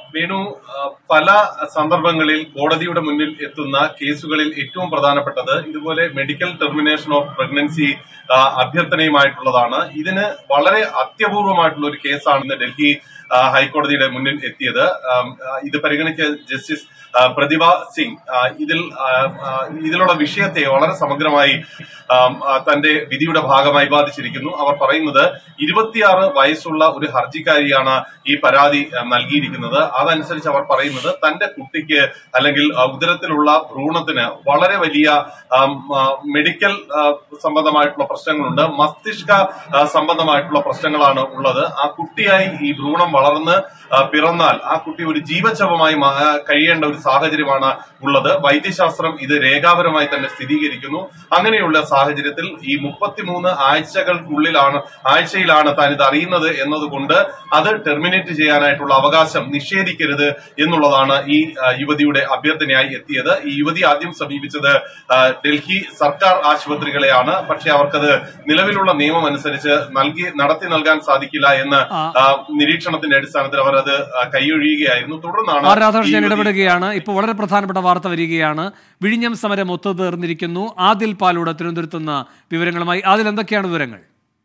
വേണു ആ, പല സന്ദർഭങ്ങളിൽ കോടതിയുടെ മുന്നിൽ എത്തുന്ന കേസുകളിൽ ഏറ്റവും പ്രധാനപ്പെട്ടത് ഇതുപോലെ മെഡിക്കൽ ടെർമിനേഷൻ ഓഫ് പ്രഗ്നൻസി ആ, അഭ്യർത്ഥനയുമായിട്ടുള്ളതാണ് ഇതിന് വളരെ അത്യപൂർവമായിട്ടുള്ള ഒരു കേസാണ് ഇന്ന് ഡൽഹി ആ, ഹൈക്കോടതിയുടെ മുന്നിൽ എത്തിയത് ആം, ആ, ഇത് പരിഗണിച്ച ജസ്റ്റിസ് ആ, പ്രതിഭ സിംഗ് ആ, ഇതിൽ ആ, ആ, ഇതിലുള്ള വിഷയത്തെ വളരെ സമഗ്രമായി ആം, ആ, തന്റെ വിധിയുടെ ഭാഗമായി ബാധിച്ചിരിക്കുന്നു അവർ പറയുന്നത് ഇരുപത്തിയാറ് വയസ്സുള്ള ഒരു ഹർജിക്കാരിയാണ് ഈ പരാതി ആ, നൽകിയിരിക്കുന്നത് അതനുസരിച്ച് അവർ പറയുന്നത് തന്റെ കുട്ടിക്ക് അല്ലെങ്കിൽ ആ, ഉദരത്തിലുള്ള ഭ്രൂണത്തിന് വളരെ വലിയ ആം, ആ, മെഡിക്കൽ ആ, സംബന്ധമായിട്ടുള്ള പ്രശ്നങ്ങളുണ്ട് മസ്തിഷ്ക ആ, സംബന്ധമായിട്ടുള്ള പ്രശ്നങ്ങളാണ് ഉള്ളത് ആ കുട്ടിയായി ഈ ഭ്രൂണം വളർന്ന് ആ, പിറന്നാൽ ആ കുട്ടി ഒരു ജീവച്ഛവമായി മാ- കഴിയേണ്ട ഒരു സാഹചര്യമാണ് ഉള്ളത് വൈദ്യശാസ്ത്രം ഇത് രേഖാപരമായി തന്നെ സ്ഥിരീകരിക്കുന്നു അങ്ങനെയുള്ള സാഹചര്യത്തിൽ ഈ മുപ്പത്തിമൂന്ന് ആഴ്ചകൾക്കുള്ളിലാണ് ആഴ്ചയിലാണ് താൻ ഇത് അറിയുന്നത് എന്നതുകൊണ്ട് അത് ടെർമിനേറ്റ് ചെയ്യാനായിട്ടുള്ള അവകാശം നിഷേധിക്കരുത് എന്നുള്ളതാണ് ഈ ആ, യുവതിയുടെ അഭ്യർത്ഥനയായി എത്തിയത് ഈ യുവതി ആദ്യം സമീപിച്ചത് ആ, ഡൽഹി സർക്കാർ ആശുപത്രികളെയാണ് പക്ഷേ അവർക്കത് നിലവിലുള്ള നിയമം അനുസരിച്ച് നൽകി നടത്തി നൽകാൻ സാധിക്കില്ല എന്ന് ആ, നിരീക്ഷണത്തിന്റെ അടിസ്ഥാനത്തിൽ അവർ അത് ആ, കൈയൊഴിയുകയായിരുന്നു തുടർന്നാണ് ആർ രാധാകൃഷ്ണൻ ഈ യുവതി- ഇടപെടുകയാണ് ഇപ്പോൾ വളരെ പ്രധാനപ്പെട്ട വാർത്ത വരികയാണ് വിഴിഞ്ഞം സമരം ഒത്തുതീർന്നിരിക്കുന്നു ആദിൽ പാലൂടെ തിരുവനന്തപുരത്ത് നിന്ന് വിവരങ്ങളുമായി ആദിൽ എന്തൊക്കെയാണ് വിവരങ്ങൾ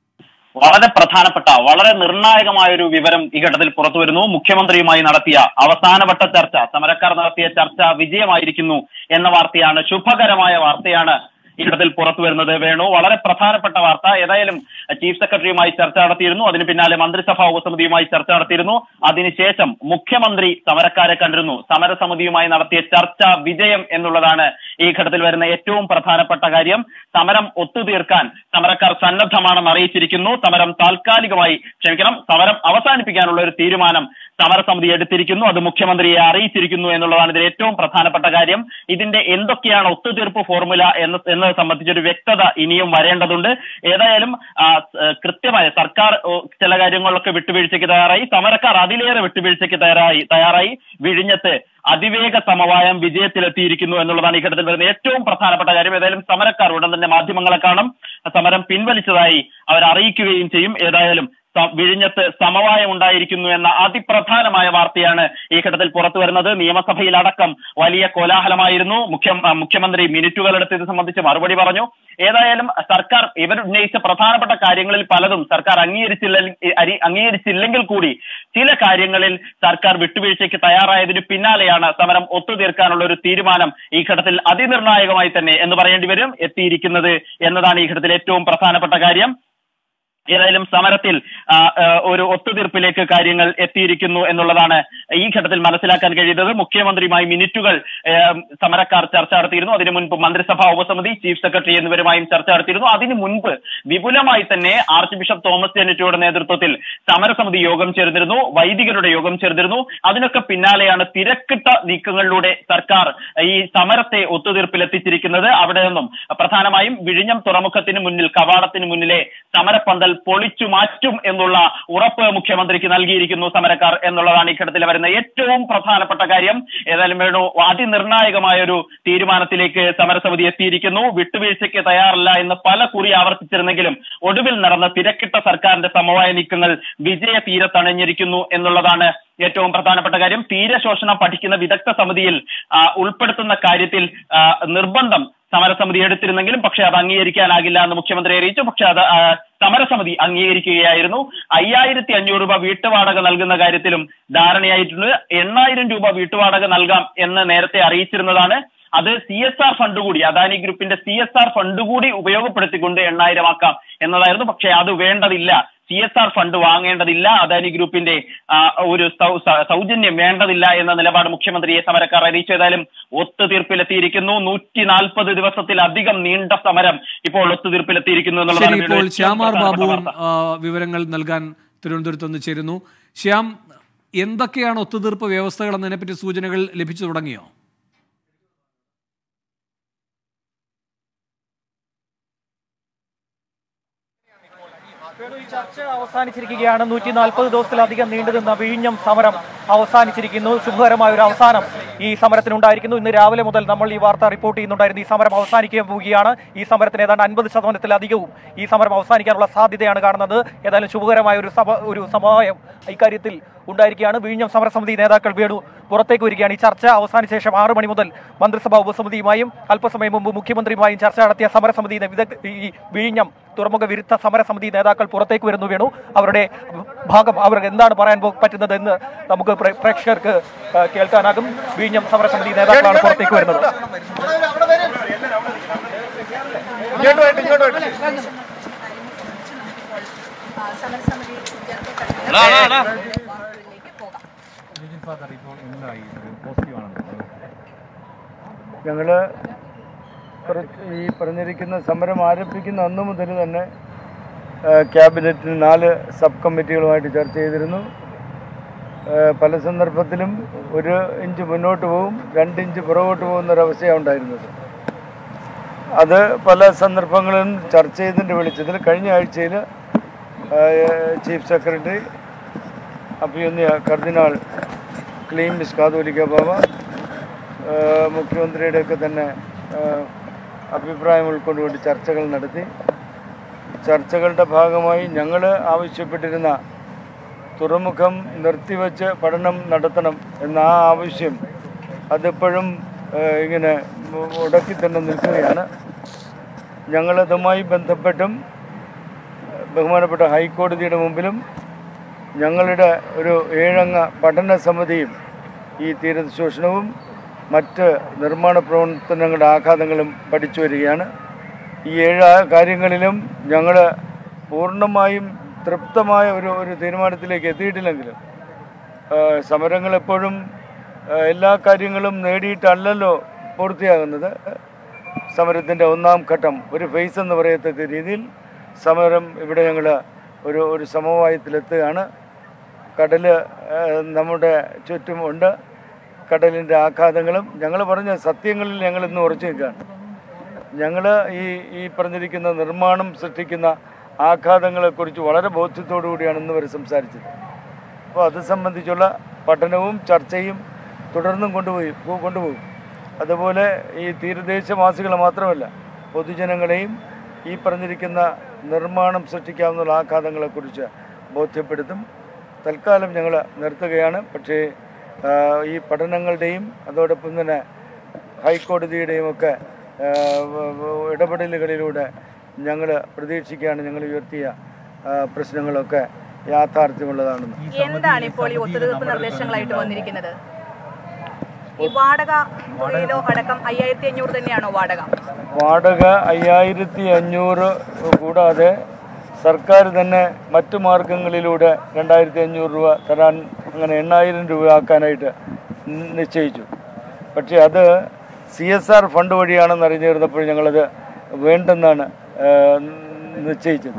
വളരെ പ്രധാനപ്പെട്ട വളരെ നിർണായകമായ ഒരു വിവരം ഈ ഘട്ടത്തിൽ പുറത്തു വരുന്നു മുഖ്യമന്ത്രിയുമായി നടത്തിയ അവസാനവട്ട ചർച്ച സമരക്കാർ നടത്തിയ ചർച്ച വിജയമായിരിക്കുന്നു എന്ന വാർത്തയാണ് ശുഭകരമായ വാർത്തയാണ് ഈ ഘട്ടത്തിൽ പുറത്തു വരുന്നത് വേണു വളരെ പ്രധാനപ്പെട്ട വാർത്ത ഏതായാലും ചീഫ് സെക്രട്ടറിയുമായി ചർച്ച നടത്തിയിരുന്നു അതിന് പിന്നാലെ മന്ത്രിസഭാ ഉപസമിതിയുമായി ചർച്ച നടത്തിയിരുന്നു അതിനുശേഷം മുഖ്യമന്ത്രി സമരക്കാരെ കണ്ടിരുന്നു സമരസമിതിയുമായി നടത്തിയ ചർച്ച വിജയം എന്നുള്ളതാണ് ഈ ഘട്ടത്തിൽ വരുന്ന ഏറ്റവും പ്രധാനപ്പെട്ട കാര്യം സമരം ഒത്തുതീർക്കാൻ സമരക്കാർ സന്നദ്ധമാണെന്ന് അറിയിച്ചിരിക്കുന്നു സമരം താൽക്കാലികമായി ക്ഷമിക്കണം സമരം അവസാനിപ്പിക്കാനുള്ള ഒരു തീരുമാനം സമരസമിതി എടുത്തിരിക്കുന്നു അത് മുഖ്യമന്ത്രിയെ അറിയിച്ചിരിക്കുന്നു എന്നുള്ളതാണ് ഇതിൽ ഏറ്റവും പ്രധാനപ്പെട്ട കാര്യം ഇതിന്റെ എന്തൊക്കെയാണ് ഒത്തുതീർപ്പ് ഫോർമുല എന്ന് എന്നത് സംബന്ധിച്ചൊരു വ്യക്തത ഇനിയും വരേണ്ടതുണ്ട് ഏതായാലും ആ, സ്- കൃത്യമായ സർക്കാർ ഓ, ചില കാര്യങ്ങളിലൊക്കെ വിട്ടുവീഴ്ചയ്ക്ക് തയ്യാറായി സമരക്കാർ അതിലേറെ വിട്ടുവീഴ്ചയ്ക്ക് തയ്യാറായി തയ്യാറായി വിഴിഞ്ഞത്ത് അതിവേഗ സമവായം വിജയത്തിലെത്തിയിരിക്കുന്നു എന്നുള്ളതാണ് ഈ ഘട്ടത്തിൽ വരുന്ന ഏറ്റവും പ്രധാനപ്പെട്ട കാര്യം ഏതായാലും സമരക്കാർ ഉടൻ തന്നെ മാധ്യമങ്ങളെ കാണും സമരം പിൻവലിച്ചതായി അവർ അറിയിക്കുകയും ചെയ്യും ഏതായാലും സ- വിഴിഞ്ഞത്ത് സമവായം ഉണ്ടായിരിക്കുന്നു എന്ന അതിപ്രധാനമായ വാർത്തയാണ് ഈ ഘട്ടത്തിൽ പുറത്തു വരുന്നത് നിയമസഭയിലടക്കം വലിയ കോലാഹലമായിരുന്നു മുഖ്യ ആ, മുഖ്യമന്ത്രി മിനിറ്റുകൾ എടുത്ത് ഇത് സംബന്ധിച്ച് മറുപടി പറഞ്ഞു ഏതായാലും സർക്കാർ ഇവർ ഉന്നയിച്ച പ്രധാനപ്പെട്ട കാര്യങ്ങളിൽ പലതും സർക്കാർ അംഗീകരിച്ചില്ല അരി- അംഗീകരിച്ചില്ലെങ്കിൽ കൂടി ചില കാര്യങ്ങളിൽ സർക്കാർ വിട്ടുവീഴ്ചയ്ക്ക് തയ്യാറായതിന് പിന്നാലെയാണ് സമരം ഒത്തുതീർക്കാനുള്ള ഒരു തീരുമാനം ഈ ഘട്ടത്തിൽ അതിനിർണായകമായി തന്നെ എന്ന് പറയേണ്ടി വരും എത്തിയിരിക്കുന്നത് എന്നതാണ് ഈ ഘട്ടത്തിൽ ഏറ്റവും പ്രധാനപ്പെട്ട കാര്യം ഏതായാലും സമരത്തിൽ ആ, ആ, ഒരു ഒത്തുതീർപ്പിലേക്ക് കാര്യങ്ങൾ എത്തിയിരിക്കുന്നു എന്നുള്ളതാണ് ഈ ഘട്ടത്തിൽ മനസ്സിലാക്കാൻ കഴിയുന്നത് മുഖ്യമന്ത്രിയുമായി മിനിറ്റുകൾ ഏ, സമരക്കാർ ചർച്ച നടത്തിയിരുന്നു അതിനു മുൻപ് മന്ത്രിസഭാ ഉപസമിതി ചീഫ് സെക്രട്ടറി എന്നിവരുമായും ചർച്ച നടത്തിയിരുന്നു അതിനു മുൻപ് വിപുലമായി തന്നെ ആർച്ച് ബിഷപ്പ് തോമസ് ജെനറ്റിയുടെ നേതൃത്വത്തിൽ സമരസമിതി യോഗം ചേർന്നിരുന്നു വൈദികരുടെ യോഗം ചേർന്നിരുന്നു അതിനൊക്കെ പിന്നാലെയാണ് തിരക്കിട്ട നീക്കങ്ങളിലൂടെ സർക്കാർ ഈ സമരത്തെ ഒത്തുതീർപ്പിലെത്തിച്ചിരിക്കുന്നത് അവിടെ നിന്നും പ്രധാനമായും വിഴിഞ്ഞം തുറമുഖത്തിന് മുന്നിൽ കവാടത്തിന് മുന്നിലെ സമരപ്പന്തൽ പൊളിച്ചു മാറ്റും എന്നുള്ള ഉറപ്പ് മുഖ്യമന്ത്രിക്ക് നൽകിയിരിക്കുന്നു സമരക്കാർ എന്നുള്ളതാണ് ഈ ഘട്ടത്തിൽ വരുന്ന ഏറ്റവും പ്രധാനപ്പെട്ട കാര്യം ഏതായാലും വേണു അതിനിർണായകമായ ഒരു തീരുമാനത്തിലേക്ക് സമരസമിതി എത്തിയിരിക്കുന്നു വിട്ടുവീഴ്ചയ്ക്ക് തയ്യാറല്ല എന്ന് പല കുറി ആവർത്തിച്ചിരുന്നെങ്കിലും ഒടുവിൽ നടന്ന തിരക്കിട്ട സർക്കാരിന്റെ സമവായ നീക്കങ്ങൾ വിജയ തീരത്തണഞ്ഞിരിക്കുന്നു എന്നുള്ളതാണ് ഏറ്റവും പ്രധാനപ്പെട്ട കാര്യം തീരശോഷണം പഠിക്കുന്ന വിദഗ്ധ സമിതിയിൽ ആ, ഉൾപ്പെടുത്തുന്ന കാര്യത്തിൽ ആ, നിർബന്ധം സമരസമിതി എടുത്തിരുന്നെങ്കിലും പക്ഷേ അത് അംഗീകരിക്കാനാകില്ല എന്ന് മുഖ്യമന്ത്രി അറിയിച്ചു പക്ഷേ അത് ആ, സമരസമിതി അംഗീകരിക്കുകയായിരുന്നു അയ്യായിരത്തി അഞ്ഞൂറ് രൂപ വീട്ടുവാടക നൽകുന്ന കാര്യത്തിലും ധാരണയായിട്ടുണ്ട് എണ്ണായിരം രൂപ വീട്ടുവാടക നൽകാം എന്ന് നേരത്തെ അറിയിച്ചിരുന്നതാണ് അത് സി എസ് ആർ ഫണ്ട് കൂടി അദാനി ഗ്രൂപ്പിന്റെ സി എസ് ആർ ഫണ്ട് കൂടി ഉപയോഗപ്പെടുത്തിക്കൊണ്ട് എണ്ണായിരം ആക്കാം എന്നതായിരുന്നു പക്ഷേ അത് വേണ്ടതില്ല സി എസ് ആർ ഫണ്ട് വാങ്ങേണ്ടതില്ല അദാനി ഗ്രൂപ്പിന്റെ ആ, ഒരു സൗ- സ- സൗജന്യം വേണ്ടതില്ല എന്ന നിലപാട് മുഖ്യമന്ത്രിയെ സമരക്കാർ അറിയിച്ചു ഏതായാലും ഒത്തുതീർപ്പിലെത്തിയിരിക്കുന്നു നൂറ്റി നാൽപ്പത് ദിവസത്തിലധികം നീണ്ട സമരം ഇപ്പോൾ ഒത്തുതീർപ്പിലെത്തിയിരിക്കുന്നു ശരി എന്നുള്ളതാണ് ഇപ്പോൾ ഏറ്റവും ശ്യാമാർ പ്രധാനപ്പെട്ട ബാബുവും വാർത്ത. ആ, വിവരങ്ങൾ നൽകാൻ തിരുവനന്തപുരത്ത് നിന്ന് ചേരുന്നു ശ്യാം എന്തൊക്കെയാണ് ഒത്തുതീർപ്പ് വ്യവസ്ഥകൾ എന്നതിനെപ്പറ്റി സൂചനകൾ ലഭിച്ചു തുടങ്ങിയോ വേണു, ഈ ചർച്ച ചർച്ച അവസാനിച്ചിരിക്കുകയാണ് നൂറ്റി നാൽപ്പത് ദിവസത്തിലധികം നീണ്ടുനിന്ന വിഴിഞ്ഞം സമരം അവസാനിച്ചിരിക്കുന്നു ശുഭകരമായ ഒരു അവസാനം ഈ സമരത്തിനുണ്ടായിരിക്കുന്നു ഇന്ന് രാവിലെ മുതൽ നമ്മൾ ഈ വാർത്ത റിപ്പോർട്ട് ചെയ്യുന്നുണ്ടായിരുന്നു ഈ സമരം അവസാനിക്കാൻ പോവുകയാണ് ഈ സമരത്തിന് ഏതാണ്ട് അൻപത് ശതമാനത്തിലധികവും ഈ സമരം അവസാനിക്കാനുള്ള സാധ്യതയാണ് കാണുന്നത് ഏതായാലും ശുഭകരമായ ഒരു സഭ ഒരു സമവായം ഇക്കാര്യത്തിൽ ഉണ്ടായിരിക്കുകയാണ് വിഴിഞ്ഞം സമരസമിതി നേതാക്കൾ വേണു പുറത്തേക്ക് വരികയാണ് ഈ ചർച്ച അവസാന ശേഷം ആറ് മണി മുതൽ മന്ത്രിസഭാ ഉപസമിതിയുമായും അല്പസമയം മുമ്പ് മുഖ്യമന്ത്രിയുമായും ചർച്ച നടത്തിയ സമരസമിതി വിദഗ്ധ ഈ വിഴിഞ്ഞം തുറമുഖ വിരുദ്ധ സമരസമിതി നേതാക്കൾ പുറത്തേക്ക് വരുന്നു വേണു അവരുടെ ഭാഗം അവർ എന്താണ് പറയാൻ പോ- പറ്റുന്നത് എന്ന് നമുക്ക് പ്രേ- പ്രേക്ഷകർക്ക് ആ, കേൾക്കാനാകും വിഴിഞ്ഞം സമരസമിതി നേതാക്കളാണ് പുറത്തേക്ക് വരുന്നത് സമരസമിതി ഞങ്ങൾ ഈ പറഞ്ഞിരിക്കുന്ന സമരം ആരംഭിക്കുന്ന അന്ന് മുതൽ തന്നെ ആ, ക്യാബിനറ്റിൽ നാല് സബ് കമ്മിറ്റികളുമായിട്ട് ചർച്ച ചെയ്തിരുന്നു ആ, പല സന്ദർഭത്തിലും ഒരു ഇഞ്ച് മുന്നോട്ട് പോകും രണ്ട് ഇഞ്ച് പുറകോട്ട് പോകുന്ന ഒരവസ്ഥയാണ് ഉണ്ടായിരുന്നത് അത് പല സന്ദർഭങ്ങളിലും ചർച്ച ചെയ്തതിൻ്റെ വെളിച്ചത്തിൽ കഴിഞ്ഞ ആഴ്ചയിൽ ചീഫ് സെക്രട്ടറി അഭിയന്യ കർദിനാൾ ക്ലീൻ മിസ് കാതോലിക്ക ബാബ ആ, മുഖ്യമന്ത്രിയുടെയൊക്കെ തന്നെ ആ, അഭിപ്രായം ഉൾക്കൊണ്ടുകൊണ്ട് ചർച്ചകൾ നടത്തി ചർച്ചകളുടെ ഭാഗമായി ഞങ്ങൾ ആവശ്യപ്പെട്ടിരുന്ന തുറമുഖം നിർത്തിവെച്ച് പഠനം നടത്തണം എന്ന ആ ആവശ്യം അതിപ്പോഴും ആ, ഇങ്ങനെ മുടക്കി തന്നെ നിൽക്കുകയാണ് ഞങ്ങളതുമായി ബന്ധപ്പെട്ടും ബഹുമാനപ്പെട്ട ഹൈക്കോടതിയുടെ മുമ്പിലും ഞങ്ങളുടെ ഒരു ഏഴംഗ പഠന സമിതിയും ഈ തീരശോഷണവും മറ്റ് നിർമ്മാണ പ്രവർത്തനങ്ങളുടെ ആഘാതങ്ങളും പഠിച്ചു വരികയാണ് ഈ ഏഴ് കാര്യങ്ങളിലും ഞങ്ങൾ പൂർണ്ണമായും തൃപ്തമായ ഒരു ഒരു തീരുമാനത്തിലേക്ക് എത്തിയിട്ടില്ലെങ്കിലും ആ, സമരങ്ങൾ എപ്പോഴും ആ, എല്ലാ കാര്യങ്ങളും നേടിയിട്ടല്ലല്ലോ പൂർത്തിയാകുന്നത് സമരത്തിൻ്റെ ഒന്നാം ഘട്ടം ഒരു ഫേസ് എന്ന് പറയത്തക്ക രീതിയിൽ സമരം ഇവിടെ ഞങ്ങൾ ഒരു ഒരു സമവായത്തിലെത്തുകയാണ് കടൽ നമ്മുടെ ചുറ്റും ഉണ്ട് കടലിൻ്റെ ആഘാതങ്ങളും ഞങ്ങൾ പറഞ്ഞ സത്യങ്ങളിൽ ഞങ്ങൾ ഇന്ന് ഉറച്ചു നിൽക്കുകയാണ് ഞങ്ങൾ ഈ ഈ പറഞ്ഞിരിക്കുന്ന നിർമ്മാണം സൃഷ്ടിക്കുന്ന ആഘാതങ്ങളെക്കുറിച്ച് വളരെ ബോധ്യത്തോടു കൂടിയാണ് ഇന്ന് വരെ സംസാരിച്ചത് അപ്പോൾ അത് സംബന്ധിച്ചുള്ള പഠനവും ചർച്ചയും തുടർന്നും കൊണ്ടുപോയി പോ- കൊണ്ടുപോകും അതുപോലെ ഈ തീരദേശവാസികൾ മാത്രമല്ല പൊതുജനങ്ങളെയും ഈ പറഞ്ഞിരിക്കുന്ന നിർമ്മാണം സൃഷ്ടിക്കാവുന്ന ആഘാതങ്ങളെക്കുറിച്ച് ബോധ്യപ്പെടുത്തും തൽക്കാലം ഞങ്ങൾ നിർത്തുകയാണ് പക്ഷേ ആ, ഈ പഠനങ്ങളുടെയും അതോടൊപ്പം തന്നെ ഹൈക്കോടതിയുടെയും ഒക്കെ ആ, വ- വ- ഇടപെടലുകളിലൂടെ ഞങ്ങൾ പ്രതീക്ഷിക്കുകയാണ് ഞങ്ങൾ ഉയർത്തിയ ആ, പ്രശ്നങ്ങളൊക്കെ യാഥാർത്ഥ്യമുള്ളതാണെന്ന് എന്താണ് ഇപ്പോൾ ഈ ഒത്തുതീർപ്പ് നിർദ്ദേശങ്ങളായിട്ട് വന്നിരിക്കുന്നത് ഈ വാടക തുകയിലോ അടക്കം അയ്യായിരത്തി അഞ്ഞൂറ് തന്നെയാണോ വാടക വാടക അയ്യായിരത്തി അഞ്ഞൂറ് കൂടാതെ സർക്കാർ തന്നെ മറ്റു മാർഗങ്ങളിലൂടെ രണ്ടായിരത്തി അഞ്ഞൂറ് രൂപ തരാൻ അങ്ങനെ എണ്ണായിരം രൂപ ആക്കാനായിട്ട് നി- നിശ്ചയിച്ചു പക്ഷേ അത് സി എസ് ആർ ഫണ്ട് വഴിയാണെന്ന് അറിഞ്ഞിരുന്നപ്പോൾ ഞങ്ങളത് വേണ്ടെന്നാണ് ആ, നിശ്ചയിച്ചത്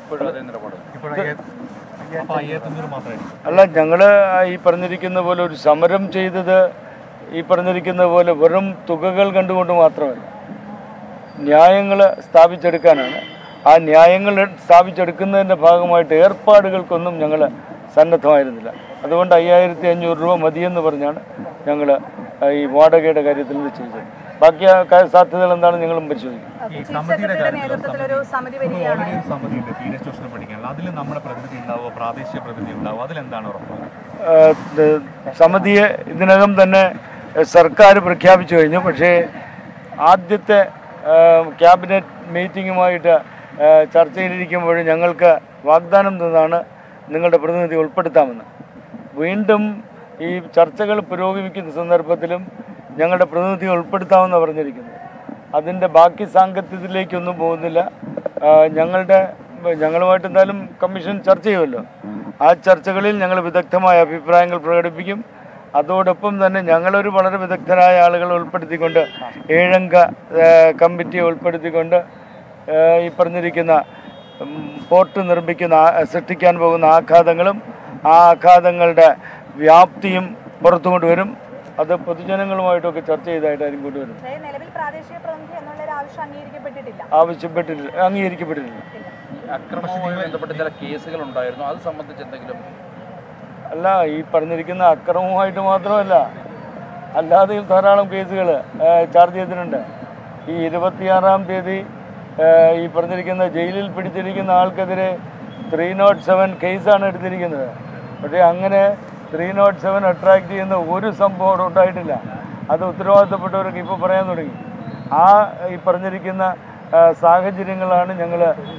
അല്ല ഞങ്ങൾ ഈ പറഞ്ഞിരിക്കുന്ന പോലെ ഒരു സമരം ചെയ്തത് ഈ പറഞ്ഞിരിക്കുന്ന പോലെ വെറും തുകകൾ കണ്ടുകൊണ്ട് മാത്രമല്ല ന്യായങ്ങൾ സ്ഥാപിച്ചെടുക്കാനാണ് ആ ന്യായങ്ങൾ സ്ഥാപിച്ചെടുക്കുന്നതിൻ്റെ ഭാഗമായിട്ട് ഏർപ്പാടുകൾക്കൊന്നും ഞങ്ങൾ സന്നദ്ധമായിരുന്നില്ല അതുകൊണ്ട് അയ്യായിരത്തി അഞ്ഞൂറ് രൂപ മതിയെന്ന് പറഞ്ഞാണ് ഞങ്ങൾ ഈ വാടകയുടെ കാര്യത്തിൽ നിശ്ചയിച്ചത് ബാക്കി ആ കാ- സാധ്യതകൾ എന്താണെന്ന് ഞങ്ങളും പരിശോധിക്കും ചീഫ് സെക്രട്ടറിയുടെ നേതൃത്വത്തിൽ ഒരു സമിതി വരികയാണ് സമിതിയുണ്ട് തീരശോഷണം പഠിക്കാനുള്ള അതിൽ നമ്മുടെ പ്രതിനിധി ഉണ്ടാവുമോ പ്രാദേശിക പ്രതിനിധി ഉണ്ടാവുമോ അതിലെന്താണ് ഉറപ്പ് ആ, ഇത് സമിതിയെ ഇതിനകം തന്നെ സർക്കാർ പ്രഖ്യാപിച്ചു കഴിഞ്ഞു പക്ഷേ ആദ്യത്തെ ആ, ക്യാബിനറ്റ് മീറ്റിങ്ങുമായിട്ട് ആ, ചർച്ചയിലിരിക്കുമ്പോൾ ഞങ്ങൾക്ക് വാഗ്ദാനം തന്നതാണ് നിങ്ങളുടെ പ്രതിനിധി ഉൾപ്പെടുത്താമെന്ന് വീണ്ടും ഈ ചർച്ചകൾ പുരോഗമിക്കുന്ന സന്ദർഭത്തിലും ഞങ്ങളുടെ പ്രതിനിധി ഉൾപ്പെടുത്താമെന്ന് പറഞ്ഞിരിക്കുന്നത് അതിൻ്റെ ബാക്കി സാങ്കത്യത്തിലേക്കൊന്നും പോകുന്നില്ല ആ, ഞങ്ങളുടെ ഞങ്ങളുമായിട്ട് എന്തായാലും കമ്മീഷൻ ചർച്ച ചെയ്യുമല്ലോ ആ ചർച്ചകളിൽ ഞങ്ങൾ വിദഗ്ധമായ അഭിപ്രായങ്ങൾ പ്രകടിപ്പിക്കും അതോടൊപ്പം തന്നെ ഞങ്ങളൊരു വളരെ വിദഗ്ധരായ ആളുകളെ ഉൾപ്പെടുത്തിക്കൊണ്ട് ഏഴംഗ ആ, കമ്മിറ്റിയെ ഉൾപ്പെടുത്തിക്കൊണ്ട് ആ, ഈ പറഞ്ഞിരിക്കുന്ന ഉം, പോർട്ട് നിർമ്മിക്കുന്ന ആ- സൃഷ്ടിക്കാൻ പോകുന്ന ആഘാതങ്ങളും ആ ആഘാതങ്ങളുടെ വ്യാപ്തിയും പുറത്തു കൊണ്ടുവരും അത് പൊതുജനങ്ങളുമായിട്ടൊക്കെ ചർച്ച ചെയ്തായിട്ടായിരിക്കും കൊണ്ടുവരുന്നത് പക്ഷേ നിലവിൽ പ്രാദേശിക പ്രതിനിധി എന്നുള്ള ഒരു ആവശ്യം അംഗീകരിക്കപ്പെട്ടിട്ടില്ല ആവശ്യപ്പെട്ടിട്ടില്ല അംഗീകരിക്കപ്പെട്ടിട്ടില്ല അക്രമവുമായി ബന്ധപ്പെട്ട ചില കേസുകൾ ഉണ്ടായിരുന്നു അത് സംബന്ധിച്ച് എന്തെങ്കിലും അല്ല ഈ പറഞ്ഞിരിക്കുന്ന അക്രമവുമായിട്ട് മാത്രമല്ല അല്ലാതെയും ധാരാളം കേസുകൾ ചാർജ് ചെയ്തിട്ടുണ്ട് ഈ ഇരുപത്തിയാറാം തീയതി ആ, ഈ പറഞ്ഞിരിക്കുന്ന ജയിലിൽ പിടിച്ചിരിക്കുന്ന ആൾക്കെതിരെ ത്രീ നോട്ട് സെവൻ കേസാണ് എടുത്തിരിക്കുന്നത് പക്ഷേ അങ്ങനെ ത്രീ നോട്ട് സെവൻ അട്രാക്ട് ചെയ്യുന്ന ഒരു സംഭവം അവിടെ ഉണ്ടായിട്ടില്ല അത് ഉത്തരവാദിത്തപ്പെട്ടവർക്ക് ഇപ്പോൾ പറയാൻ തുടങ്ങി ആ ഈ പറഞ്ഞിരിക്കുന്ന ആ, സാഹചര്യങ്ങളാണ് ഞങ്ങൾ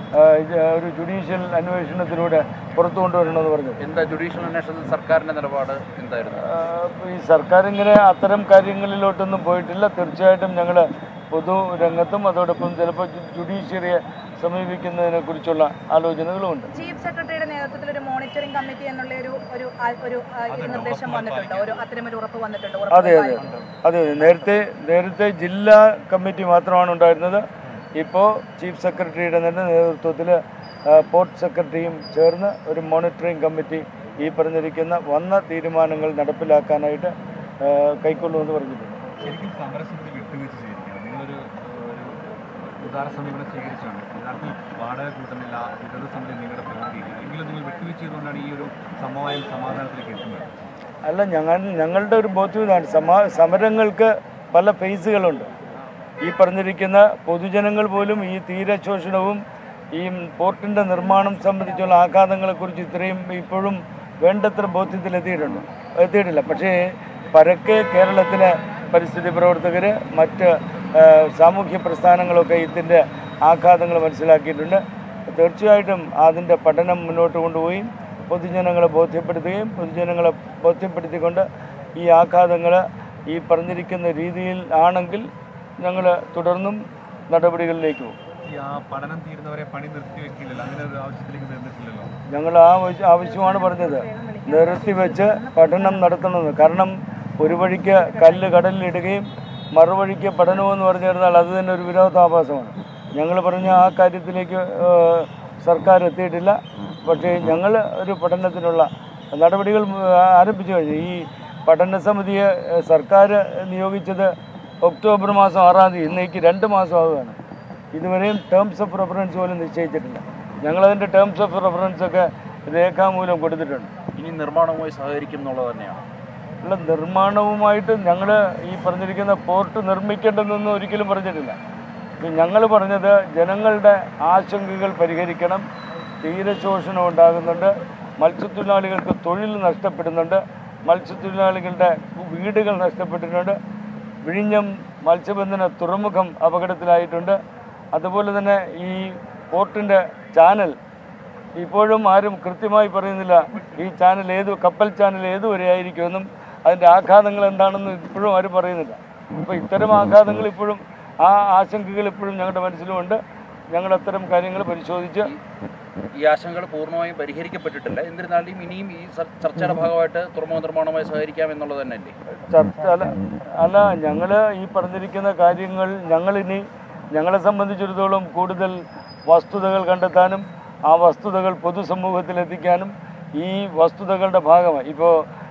ഒരു ജുഡീഷ്യൽ അന്വേഷണത്തിലൂടെ പുറത്തു കൊണ്ടുവരണമെന്ന് പറഞ്ഞത് എന്താ ജുഡീഷ്യൽ അന്വേഷണത്തിൽ സർക്കാരിന്റെ നിലപാട് എന്തായിരുന്നു ആഹ് ഈ സർക്കാർ ഇങ്ങനെ അത്തരം കാര്യങ്ങളിലോട്ടൊന്നും പോയിട്ടില്ല തീർച്ചയായിട്ടും ഞങ്ങൾ പൊതുരംഗത്തും അതോടൊപ്പം ചിലപ്പോൾ ജുഡീഷ്യറിയെ സമീപിക്കുന്നതിനെ കുറിച്ചുള്ള ആലോചനകളുമുണ്ട് ചീഫ് സെക്രട്ടറിയുടെ നേതൃത്വത്തിൽ ഒരു മോണിറ്ററിംഗ് കമ്മിറ്റി എന്നുള്ള ഒരു ഒരു ആ- ഒരു ആ, ഒരു നിർദ്ദേശം വന്നിട്ടുണ്ടോ ഒരു അത്തരമൊരു ഉറപ്പ് വന്നിട്ടുണ്ടോ ഉറപ്പ് അതെ അതെ അതെ അതെ നേരത്തെ നേരത്തെ ജില്ലാ കമ്മിറ്റി മാത്രമാണ് ഉണ്ടായിരുന്നത് ഇപ്പോൾ ചീഫ് സെക്രട്ടറിയുടെ തന്നെ നേതൃത്വത്തിൽ പോർട്ട് സെക്രട്ടറിയും ചേർന്ന് ഒരു മോണിറ്ററിംഗ് കമ്മിറ്റി ഈ പറഞ്ഞിരിക്കുന്ന വന്ന തീരുമാനങ്ങൾ നടപ്പിലാക്കാനായിട്ട് ആ, കൈക്കൊള്ളുമെന്ന് പറഞ്ഞിട്ടുണ്ട് ശരിക്കും സമരസമിതി വിട്ടുവീഴ്ച ചെയ്തിരിക്കുകയാണ് നിങ്ങളൊരു ഒരു ഉദാര സമീപനം സ്വീകരിച്ചാണ് യഥാർത്ഥത്തിൽ വാടക കൂട്ടുന്നില്ല ഇടത് സമിതി നിങ്ങളുടെ പ്രതിനിധി എങ്കിലും നിങ്ങൾ വിട്ടുവീഴ്ച ചെയ്തുകൊണ്ടാണ് ഈ ഒരു സമവായം സമാധാനത്തിലേക്ക് എത്തുന്നത് അല്ല ഞങ്ങൾ ഞങ്ങളുടെ ഒരു ബോധ്യം ഇതാണ് സമാ സമരങ്ങൾക്ക് പല ഫേസുകളുണ്ട് ഈ പറഞ്ഞിരിക്കുന്ന പൊതുജനങ്ങൾ പോലും ഈ തീരശോഷണവും ഈ പോർട്ടിൻ്റെ നിർമ്മാണം സംബന്ധിച്ചുള്ള ആഘാതങ്ങളെക്കുറിച്ച് ഇത്രയും ഇപ്പോഴും വേണ്ടത്ര ബോധ്യത്തിലെത്തിയിട്ടുണ്ട് എത്തിയിട്ടില്ല പക്ഷേ പരക്കെ കേരളത്തിലെ പരിസ്ഥിതി പ്രവർത്തകർ മറ്റ് ആ, സാമൂഹ്യ പ്രസ്ഥാനങ്ങളൊക്കെ ഇതിൻ്റെ ആഘാതങ്ങൾ മനസ്സിലാക്കിയിട്ടുണ്ട് തീർച്ചയായിട്ടും അതിൻ്റെ പഠനം മുന്നോട്ട് കൊണ്ടുപോയി പൊതുജനങ്ങളെ ബോധ്യപ്പെടുത്തുകയും പൊതുജനങ്ങളെ ബോധ്യപ്പെടുത്തിക്കൊണ്ട് ഈ ആഘാതങ്ങൾ ഈ പറഞ്ഞിരിക്കുന്ന രീതിയിൽ ആണെങ്കിൽ ഞങ്ങൾ തുടർന്നും നടപടികളിലേക്ക് പോകും ഈ ആ പഠനം തീരുന്നവരെ പണി നിർത്തിവെക്കില്ലല്ലോ അങ്ങനെ ഒരു ആവശ്യത്തിലേക്ക് നിന്നിട്ടില്ലല്ലോ ഞങ്ങൾ ആ ആവശ്യ- ആവശ്യമാണ് പറഞ്ഞത് നിർത്തിവെച്ച് പഠനം നടത്തണമെന്ന് കാരണം ഒരു വഴിക്ക് കല്ല് കടലിലിടുകയും മറുവഴിക്ക് പഠനമെന്ന് പറഞ്ഞു കഴിഞ്ഞാൽ അത് തന്നെ ഒരു വിരോധാഭാസമാണ് ഞങ്ങൾ പറഞ്ഞ ആ കാര്യത്തിലേക്ക് ഏഹ്, സർക്കാർ എത്തിയിട്ടില്ല പക്ഷേ ഞങ്ങൾ ഒരു പഠനത്തിനുള്ള നടപടികൾ ഏഹ്, ആരംഭിച്ചു കഴിഞ്ഞു ഈ പഠന സമിതിയെ ഏഹ്, സർക്കാർ നിയോഗിച്ചത് ഒക്ടോബർ മാസം ആറാം തീയതി ഇന്നേക്ക് രണ്ട് മാസമാവുകയാണ് ഇതുവരെയും ടേംസ് ഓഫ് റെഫറൻസ് പോലും നിശ്ചയിച്ചിട്ടില്ല ഞങ്ങളതിൻ്റെ ടേംസ് ഓഫ് റെഫറൻസ് ഒക്കെ രേഖാമൂലം കൊടുത്തിട്ടുണ്ട് ഇനി നിർമ്മാണവുമായി സഹകരിക്കും എന്നുള്ളത് തന്നെയാണ് ഉള്ള നിർമ്മാണവുമായിട്ട് ഞങ്ങൾ ഈ പറഞ്ഞിരിക്കുന്ന പോർട്ട് നിർമ്മിക്കേണ്ടതെന്നൊന്നും ഒരിക്കലും പറഞ്ഞിട്ടില്ല ഞങ്ങൾ പറഞ്ഞത് ജനങ്ങളുടെ ആശങ്കകൾ പരിഹരിക്കണം തീരശോഷണം ഉണ്ടാകുന്നുണ്ട് മത്സ്യത്തൊഴിലാളികൾക്ക് തൊഴിൽ നഷ്ടപ്പെടുന്നുണ്ട് മത്സ്യത്തൊഴിലാളികളുടെ വീടുകൾ നഷ്ടപ്പെട്ടിട്ടുണ്ട് വിഴിഞ്ഞം മത്സ്യബന്ധന തുറമുഖം അപകടത്തിലായിട്ടുണ്ട് അതുപോലെ തന്നെ ഈ പോർട്ടിൻ്റെ ചാനൽ ഇപ്പോഴും ആരും കൃത്യമായി പറയുന്നില്ല ഈ ചാനൽ ഏത് കപ്പൽ ചാനൽ ഏതുവരെ ആയിരിക്കുമെന്നും അതിൻ്റെ ആഘാതങ്ങൾ എന്താണെന്നും ഇപ്പോഴും ആരും പറയുന്നില്ല അപ്പോൾ ഇത്തരം ആഘാതങ്ങൾ ഇപ്പോഴും ആ ആശങ്കകൾ ഇപ്പോഴും ഞങ്ങളുടെ മനസ്സിലുമുണ്ട് ഞങ്ങൾ അത്തരം കാര്യങ്ങൾ പരിശോധിച്ച് ഈ ആശങ്കകൾ പൂർണ്ണമായും പരിഹരിക്കപ്പെട്ടിട്ടില്ല എന്നിരുന്നാലും ഇനിയും ഈ സർ- ചർച്ചയുടെ ഭാഗമായിട്ട് തുറമുഖ നിർമ്മാണവുമായി സഹകരിക്കാം എന്നുള്ളത് തന്നെയല്ലേ ചർച്ച അല്ല അല്ല ഞങ്ങൾ ഈ പറഞ്ഞിരിക്കുന്ന കാര്യങ്ങൾ ഞങ്ങളിനി ഞങ്ങളെ സംബന്ധിച്ചിടത്തോളം കൂടുതൽ വസ്തുതകൾ കണ്ടെത്താനും ആ വസ്തുതകൾ പൊതുസമൂഹത്തിൽ എത്തിക്കാനും ഈ വസ്തുതകളുടെ ഭാഗമായി ഇപ്പോൾ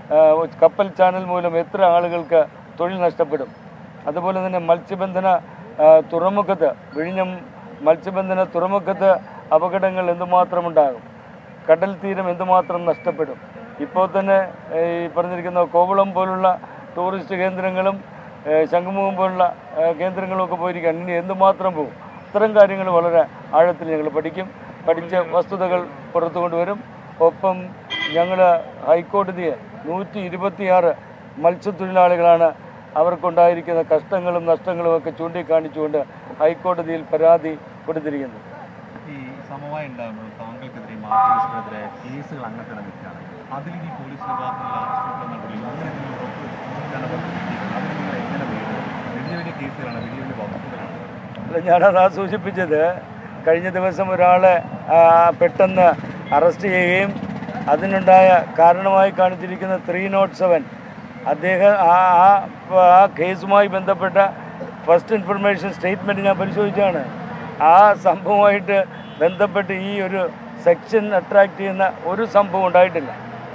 കപ്പൽ ചാനൽ മൂലം എത്ര ആളുകൾക്ക് തൊഴിൽ നഷ്ടപ്പെടും അതുപോലെ തന്നെ മത്സ്യബന്ധന ആ, തുറമുഖത്ത് വിഴിഞ്ഞം മത്സ്യബന്ധന തുറമുഖത്ത് അപകടങ്ങൾ എന്തുമാത്രം ഉണ്ടാകും കടൽ തീരം എന്തുമാത്രം നഷ്ടപ്പെടും ഇപ്പോൾ തന്നെ ഏ, ഈ പറഞ്ഞിരിക്കുന്ന കോവളം പോലുള്ള ടൂറിസ്റ്റ് കേന്ദ്രങ്ങളും ഏ, ശംഖുമുഖം പോലുള്ള ഏ, കേന്ദ്രങ്ങളും ഒക്കെ പോയിരിക്കുകയാണ് ഇനി എന്തുമാത്രം പോകും ഇത്തരം കാര്യങ്ങൾ വളരെ ആഴത്തിൽ ഞങ്ങൾ പഠിക്കും പഠിച്ച് വസ്തുതകൾ പുറത്തു കൊണ്ടുവരും ഒപ്പം ഞങ്ങൾ ഹൈക്കോടതിയെ നൂറ്റി ഇരുപത്തിയാറ് മത്സ്യത്തൊഴിലാളികളാണ് അവർക്കുണ്ടായിരിക്കുന്ന കഷ്ടങ്ങളും നഷ്ടങ്ങളും ഒക്കെ ചൂണ്ടിക്കാണിച്ചുകൊണ്ട് ഹൈക്കോടതിയിൽ പരാതി കൊടുത്തിരിക്കുന്നത് ഈ സമവായം ഉണ്ടാകുമ്പോൾ താങ്കൾക്കെതിരെ മാർട്ടിനെതിരെ കേസുകൾ അങ്ങനത്തെ നിൽക്കുകയാണ് അതിൽ ഈ പോലീസിന്റെ ഭാഗത്തുനിന്നുള്ള ആസൂത്രണ നടപടി അങ്ങനെ എന്തെങ്കിലും ഉറപ്പ് ഇതിലാണ് വന്നിരിക്കുന്നത് അതിന് നിങ്ങൾ എങ്ങനെ നേരിടും വലിയ വലിയ കേസുകളാണ് വലിയ വലിയ വസ്തുതകളാണ് അല്ല ഞാനത് ആ സൂചിപ്പിച്ചത് കഴിഞ്ഞ ദിവസം ഒരാളെ ആ, പെട്ടെന്ന് അറസ്റ്റ് ചെയ്യുകയും അതിനുണ്ടായ കാരണമായി കാണിച്ചിരിക്കുന്ന ത്രീ നോട്ട് സെവൻ അദ്ദേഹം ആ ആ ആ കേസുമായി ബന്ധപ്പെട്ട ഫസ്റ്റ് ഇൻഫർമേഷൻ സ്റ്റേറ്റ്മെൻറ്റ് ഞാൻ പരിശോധിച്ചാണ് ആ സംഭവമായിട്ട് ബന്ധപ്പെട്ട് ഈ ഒരു സെക്ഷൻ അട്രാക്റ്റ് ചെയ്യുന്ന ഒരു സംഭവം ഉണ്ടായിട്ടില്ല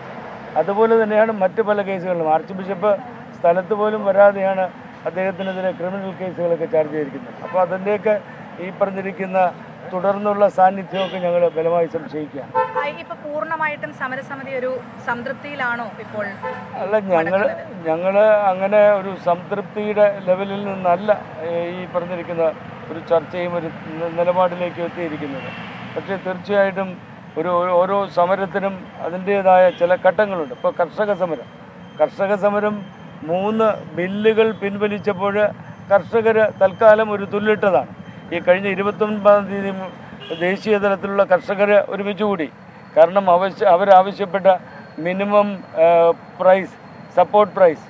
അതുപോലെ തന്നെയാണ് മറ്റ് പല കേസുകളിലും ആർച്ച് ബിഷപ്പ് സ്ഥലത്ത് പോലും വരാതെയാണ് അദ്ദേഹത്തിനെതിരെ ക്രിമിനൽ കേസുകളൊക്കെ ചാർജ് ചെയ്തിരിക്കുന്നത് അപ്പോൾ അതിൻ്റെയൊക്കെ ഈ പറഞ്ഞിരിക്കുന്ന തുടർന്നുള്ള സാന്നിധ്യമൊക്കെ ഞങ്ങൾ ബലമായി സംശയിക്കുകയാണ് ആ, ഇപ്പൊ പൂർണ്ണമായിട്ടും സമരസമിതി ഒരു സംതൃപ്തിയിലാണോ ഇപ്പോൾ അല്ല ഞങ്ങൾ ഞങ്ങൾ അങ്ങനെ ഒരു സംതൃപ്തിയുടെ ലെവലിൽ നിന്നല്ല ഏഹ്, ഈ പറഞ്ഞിരിക്കുന്ന ഒരു ചർച്ചയും ഒരു നി- നിലപാടിലേക്ക് എത്തിയിരിക്കുന്നത് പക്ഷേ തീർച്ചയായിട്ടും ഒരു ഒരു- ഓരോ സമരത്തിനും അതിൻ്റേതായ ചില ഘട്ടങ്ങളുണ്ട് ഇപ്പോൾ കർഷക സമരം കർഷക സമരം മൂന്ന് ബില്ലുകൾ പിൻവലിച്ചപ്പോൾ കർഷകർ തൽക്കാലം ഒരു തുല്ലിട്ടതാണ് ഈ കഴിഞ്ഞ ഇരുപത്തൊൻപതാം തീയതി മു- ദേശീയ തലത്തിലുള്ള കർഷകർ ഒരുമിച്ച് കൂടി കാരണം ആവശ്യ അവരാവശ്യപ്പെട്ട മിനിമം പ്രൈസ് സപ്പോർട്ട് പ്രൈസ്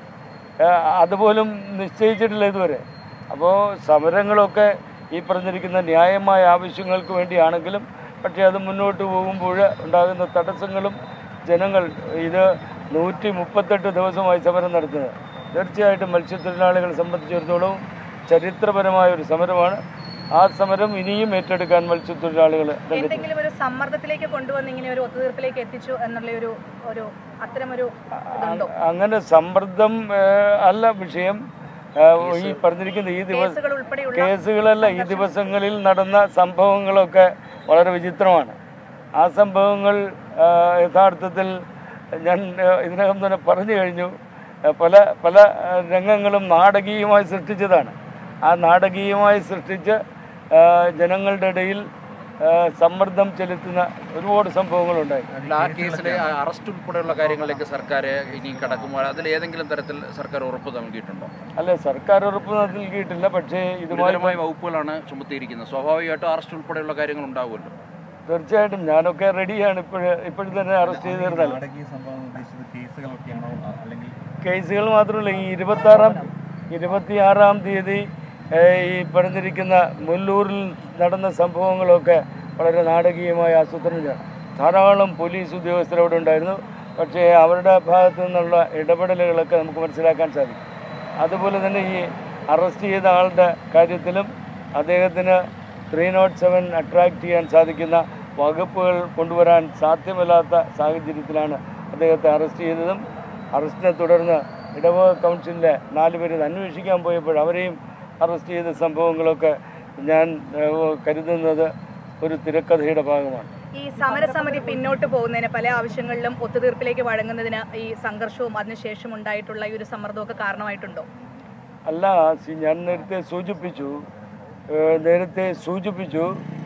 അതുപോലും നിശ്ചയിച്ചിട്ടില്ല ഇതുവരെ അപ്പോൾ സമരങ്ങളൊക്കെ ഈ പറഞ്ഞിരിക്കുന്ന ന്യായമായ ആവശ്യങ്ങൾക്ക് വേണ്ടിയാണെങ്കിലും പക്ഷേ അത് മുന്നോട്ട് പോകുമ്പോൾ ഉണ്ടാകുന്ന തടസ്സങ്ങളും ജനങ്ങൾ ഇത് നൂറ്റി മുപ്പത്തെട്ട് ദിവസമായി സമരം നടത്തുന്നത് തീർച്ചയായിട്ടും മത്സ്യത്തൊഴിലാളികളെ സംബന്ധിച്ചിടത്തോളം ചരിത്രപരമായ ഒരു സമരമാണ് ആ സമരം ഇനിയും ഏറ്റെടുക്കാൻ മത്സ്യത്തൊഴിലാളികൾ രംഗത്ത് എന്തെങ്കിലും ഒരു സമ്മർദ്ദത്തിലേക്ക് കൊണ്ടുവന്ന് ഇങ്ങനെ ഒരു ഒത്തുതീർപ്പിലേക്ക് എത്തിച്ചു എന്നുള്ള ഒരു ഒരു അത്തരമൊരു ഇതുണ്ടോ അങ്ങനെ സമ്മർദ്ദം ഏഹ്, അല്ല വിഷയം ഏഹ്, ഈ പറഞ്ഞിരിക്കുന്ന ഈ ദിവസം കേസുകൾ ഉൾപ്പെടെയുള്ള കേസുകളല്ല ഈ ദിവസങ്ങളിൽ നടന്ന സംഭവങ്ങളൊക്കെ വളരെ വിചിത്രമാണ് ആ സംഭവങ്ങൾ ഏഹ്, യഥാർത്ഥത്തിൽ ഞാൻ ഏഹ്, ഇതിനകം തന്നെ പറഞ്ഞു കഴിഞ്ഞു ഏഹ്, പല പല ഏഹ്, രംഗങ്ങളും നാടകീയമായി സൃഷ്ടിച്ചതാണ് ആ നാടകീയമായി സൃഷ്ടിച്ച് ഏഹ്, ജനങ്ങളുടെ ഇടയിൽ ഏഹ്, സമ്മർദ്ദം ചെലുത്തുന്ന ഒരുപാട് സംഭവങ്ങളുണ്ടായി അല്ല, ആ കേസിലെ ആ അറസ്റ്റ് ഉൾപ്പെടെയുള്ള കാര്യങ്ങളിലേക്ക് സർക്കാർ ഇനി കടക്കുമ്പോൾ അതിൽ ഏതെങ്കിലും തരത്തിൽ സർക്കാർ ഉറപ്പ് നൽകിയിട്ടുണ്ടോ അല്ല സർക്കാർ ഉറപ്പ് നൽകിയിട്ടില്ല പക്ഷേ ഇതുമായി ഗുരുതരമായ വകുപ്പുകളാണ് ചുമത്തിയിരിക്കുന്നത് സ്വാഭാവികമായിട്ടും അറസ്റ്റ് ഉൾപ്പെടെയുള്ള കാര്യങ്ങൾ ഉണ്ടാവുമല്ലോ തീർച്ചയായിട്ടും ഞാനൊക്കെ റെഡിയാണ് ഇപ്പോഴ് ഇപ്പോഴും തന്നെ അറസ്റ്റ് ചെയ്തിരുന്നല്ലോ നാടകീയ സംഭവം ഉദ്ദേശിച്ചത് കേസുകളൊക്കെയാണോ അ- അല്ലെങ്കിൽ കേസുകൾ മാത്രമല്ല ഈ ഇരുപത്താറാം ഇരുപത്തിയാറാം തീയതി ഏഹ്, ഈ പറഞ്ഞിരിക്കുന്ന മുല്ലൂരിൽ നടന്ന സംഭവങ്ങളൊക്കെ വളരെ നാടകീയമായ ആസൂത്രണമാണ് ധാരാളം പോലീസ് ഉദ്യോഗസ്ഥർ അവിടെ ഉണ്ടായിരുന്നു പക്ഷേ അവരുടെ ഭാഗത്തു നിന്നുള്ള ഇടപെടലുകളൊക്കെ നമുക്ക് മനസ്സിലാക്കാൻ സാധിക്കും അതുപോലെ തന്നെ ഈ അറസ്റ്റ് ചെയ്ത ആളുടെ കാര്യത്തിലും അദ്ദേഹത്തിന് ത്രീ നോട്ട് സെവൻ അട്രാക്ട് ചെയ്യാൻ സാധിക്കുന്ന വകുപ്പുകൾ കൊണ്ടുവരാൻ സാധ്യമല്ലാത്ത സാഹചര്യത്തിലാണ് അദ്ദേഹത്തെ അറസ്റ്റ് ചെയ്തതും അറസ്റ്റിനെ തുടർന്ന് ഇടവക കൗൺസിലിലെ നാല് പേര് ഇത് അന്വേഷിക്കാൻ പോയപ്പോൾ അവരെയും അറസ്റ്റ് ചെയ്ത സംഭവങ്ങളൊക്കെ ഞാൻ ഏഹ്, കരുതുന്നത് ഒരു തിരക്കഥയുടെ ഭാഗമാണ് ഈ സമരസമിതി പിന്നോട്ട് പോകുന്നതിന് പല ആവശ്യങ്ങളിലും ഒത്തുതീർപ്പിലേക്ക് വഴങ്ങുന്നതിന് ഈ സംഘർഷവും അതിനുശേഷം ഉണ്ടായിട്ടുള്ള ഈ ഒരു സമ്മർദ്ദമൊക്കെ കാരണമായിട്ടുണ്ടോ അല്ല സി- ഞാൻ നേരത്തെ സൂചിപ്പിച്ചു ഏഹ്, നേരത്തെ സൂചിപ്പിച്ചു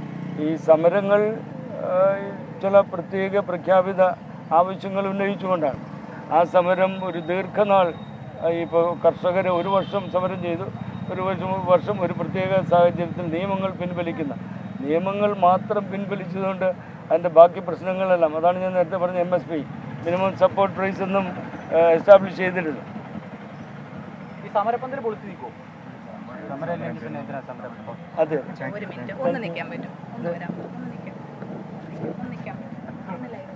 ഈ സമരങ്ങൾ ഏഹ്, ചില പ്രത്യേക പ്രഖ്യാപിത ആവശ്യങ്ങൾ ഉന്നയിച്ചുകൊണ്ടാണ് ആ സമരം ഒരു ദീർഘനാൾ ഇപ്പോൾ കർഷകർ ഒരു വർഷം സമരം ചെയ്തു ഒരു വർഷം വർഷം ഒരു പ്രത്യേക സാഹചര്യത്തിൽ നിയമങ്ങൾ പിൻവലിക്കുന്ന നിയമങ്ങൾ മാത്രം പിൻവലിച്ചതുകൊണ്ട് അതിൻ്റെ ബാക്കി പ്രശ്നങ്ങളെല്ലാം അതാണ് ഞാൻ നേരത്തെ പറഞ്ഞ M S P minimum support price ഒന്നും എസ്റ്റാബ്ലിഷ് ചെയ്തിട്ടില്ല ഈ സമരപ്പന്തൽ പൊളിച്ചു നീക്കോ അതെ ഒരു മിനിറ്റ് ഒന്ന് നിൽക്കാൻ പറ്റും ഒന്ന് വരാം ഒന്ന് നിൽക്കാം ഒന്ന് നിൽക്കാം ഒന്ന് ലൈവ്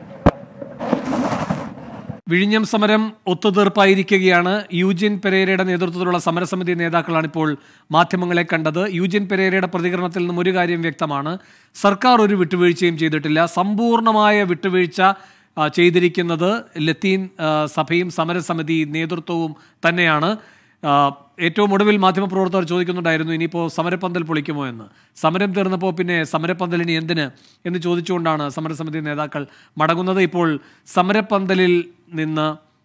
വിഴിഞ്ഞം സമരം ഒത്തുതീർപ്പായിരിക്കുകയാണ് യൂജിൻ പെരേരയുടെ നേതൃത്വത്തിലുള്ള സമരസമിതി നേതാക്കളാണ് ഇപ്പോൾ മാധ്യമങ്ങളെ കണ്ടത് യൂജിൻ പെരേരയുടെ പ്രതികരണത്തിൽ നിന്നും ഒരു കാര്യം വ്യക്തമാണ് സർക്കാർ ഒരു വിട്ടുവീഴ്ചയും ചെയ്തിട്ടില്ല സമ്പൂർണമായ വിട്ടുവീഴ്ച ആ, ചെയ്തിരിക്കുന്നത് ലത്തീൻ ആ, സഭയും സമരസമിതി നേതൃത്വവും തന്നെയാണ് ആ, ഏറ്റവും ഒടുവിൽ മാധ്യമപ്രവർത്തകർ ചോദിക്കുന്നുണ്ടായിരുന്നു ഇനിയിപ്പോൾ സമരപ്പന്തൽ പൊളിക്കുമോ എന്ന് സമരം തീർന്നപ്പോൾ പിന്നെ സമരപ്പന്തൽ ഇനി എന്തിന് എന്ന് ചോദിച്ചുകൊണ്ടാണ് സമരസമിതി നേതാക്കൾ മടങ്ങുന്നത് ഇപ്പോൾ സമരപ്പന്തലിൽ നിന്ന്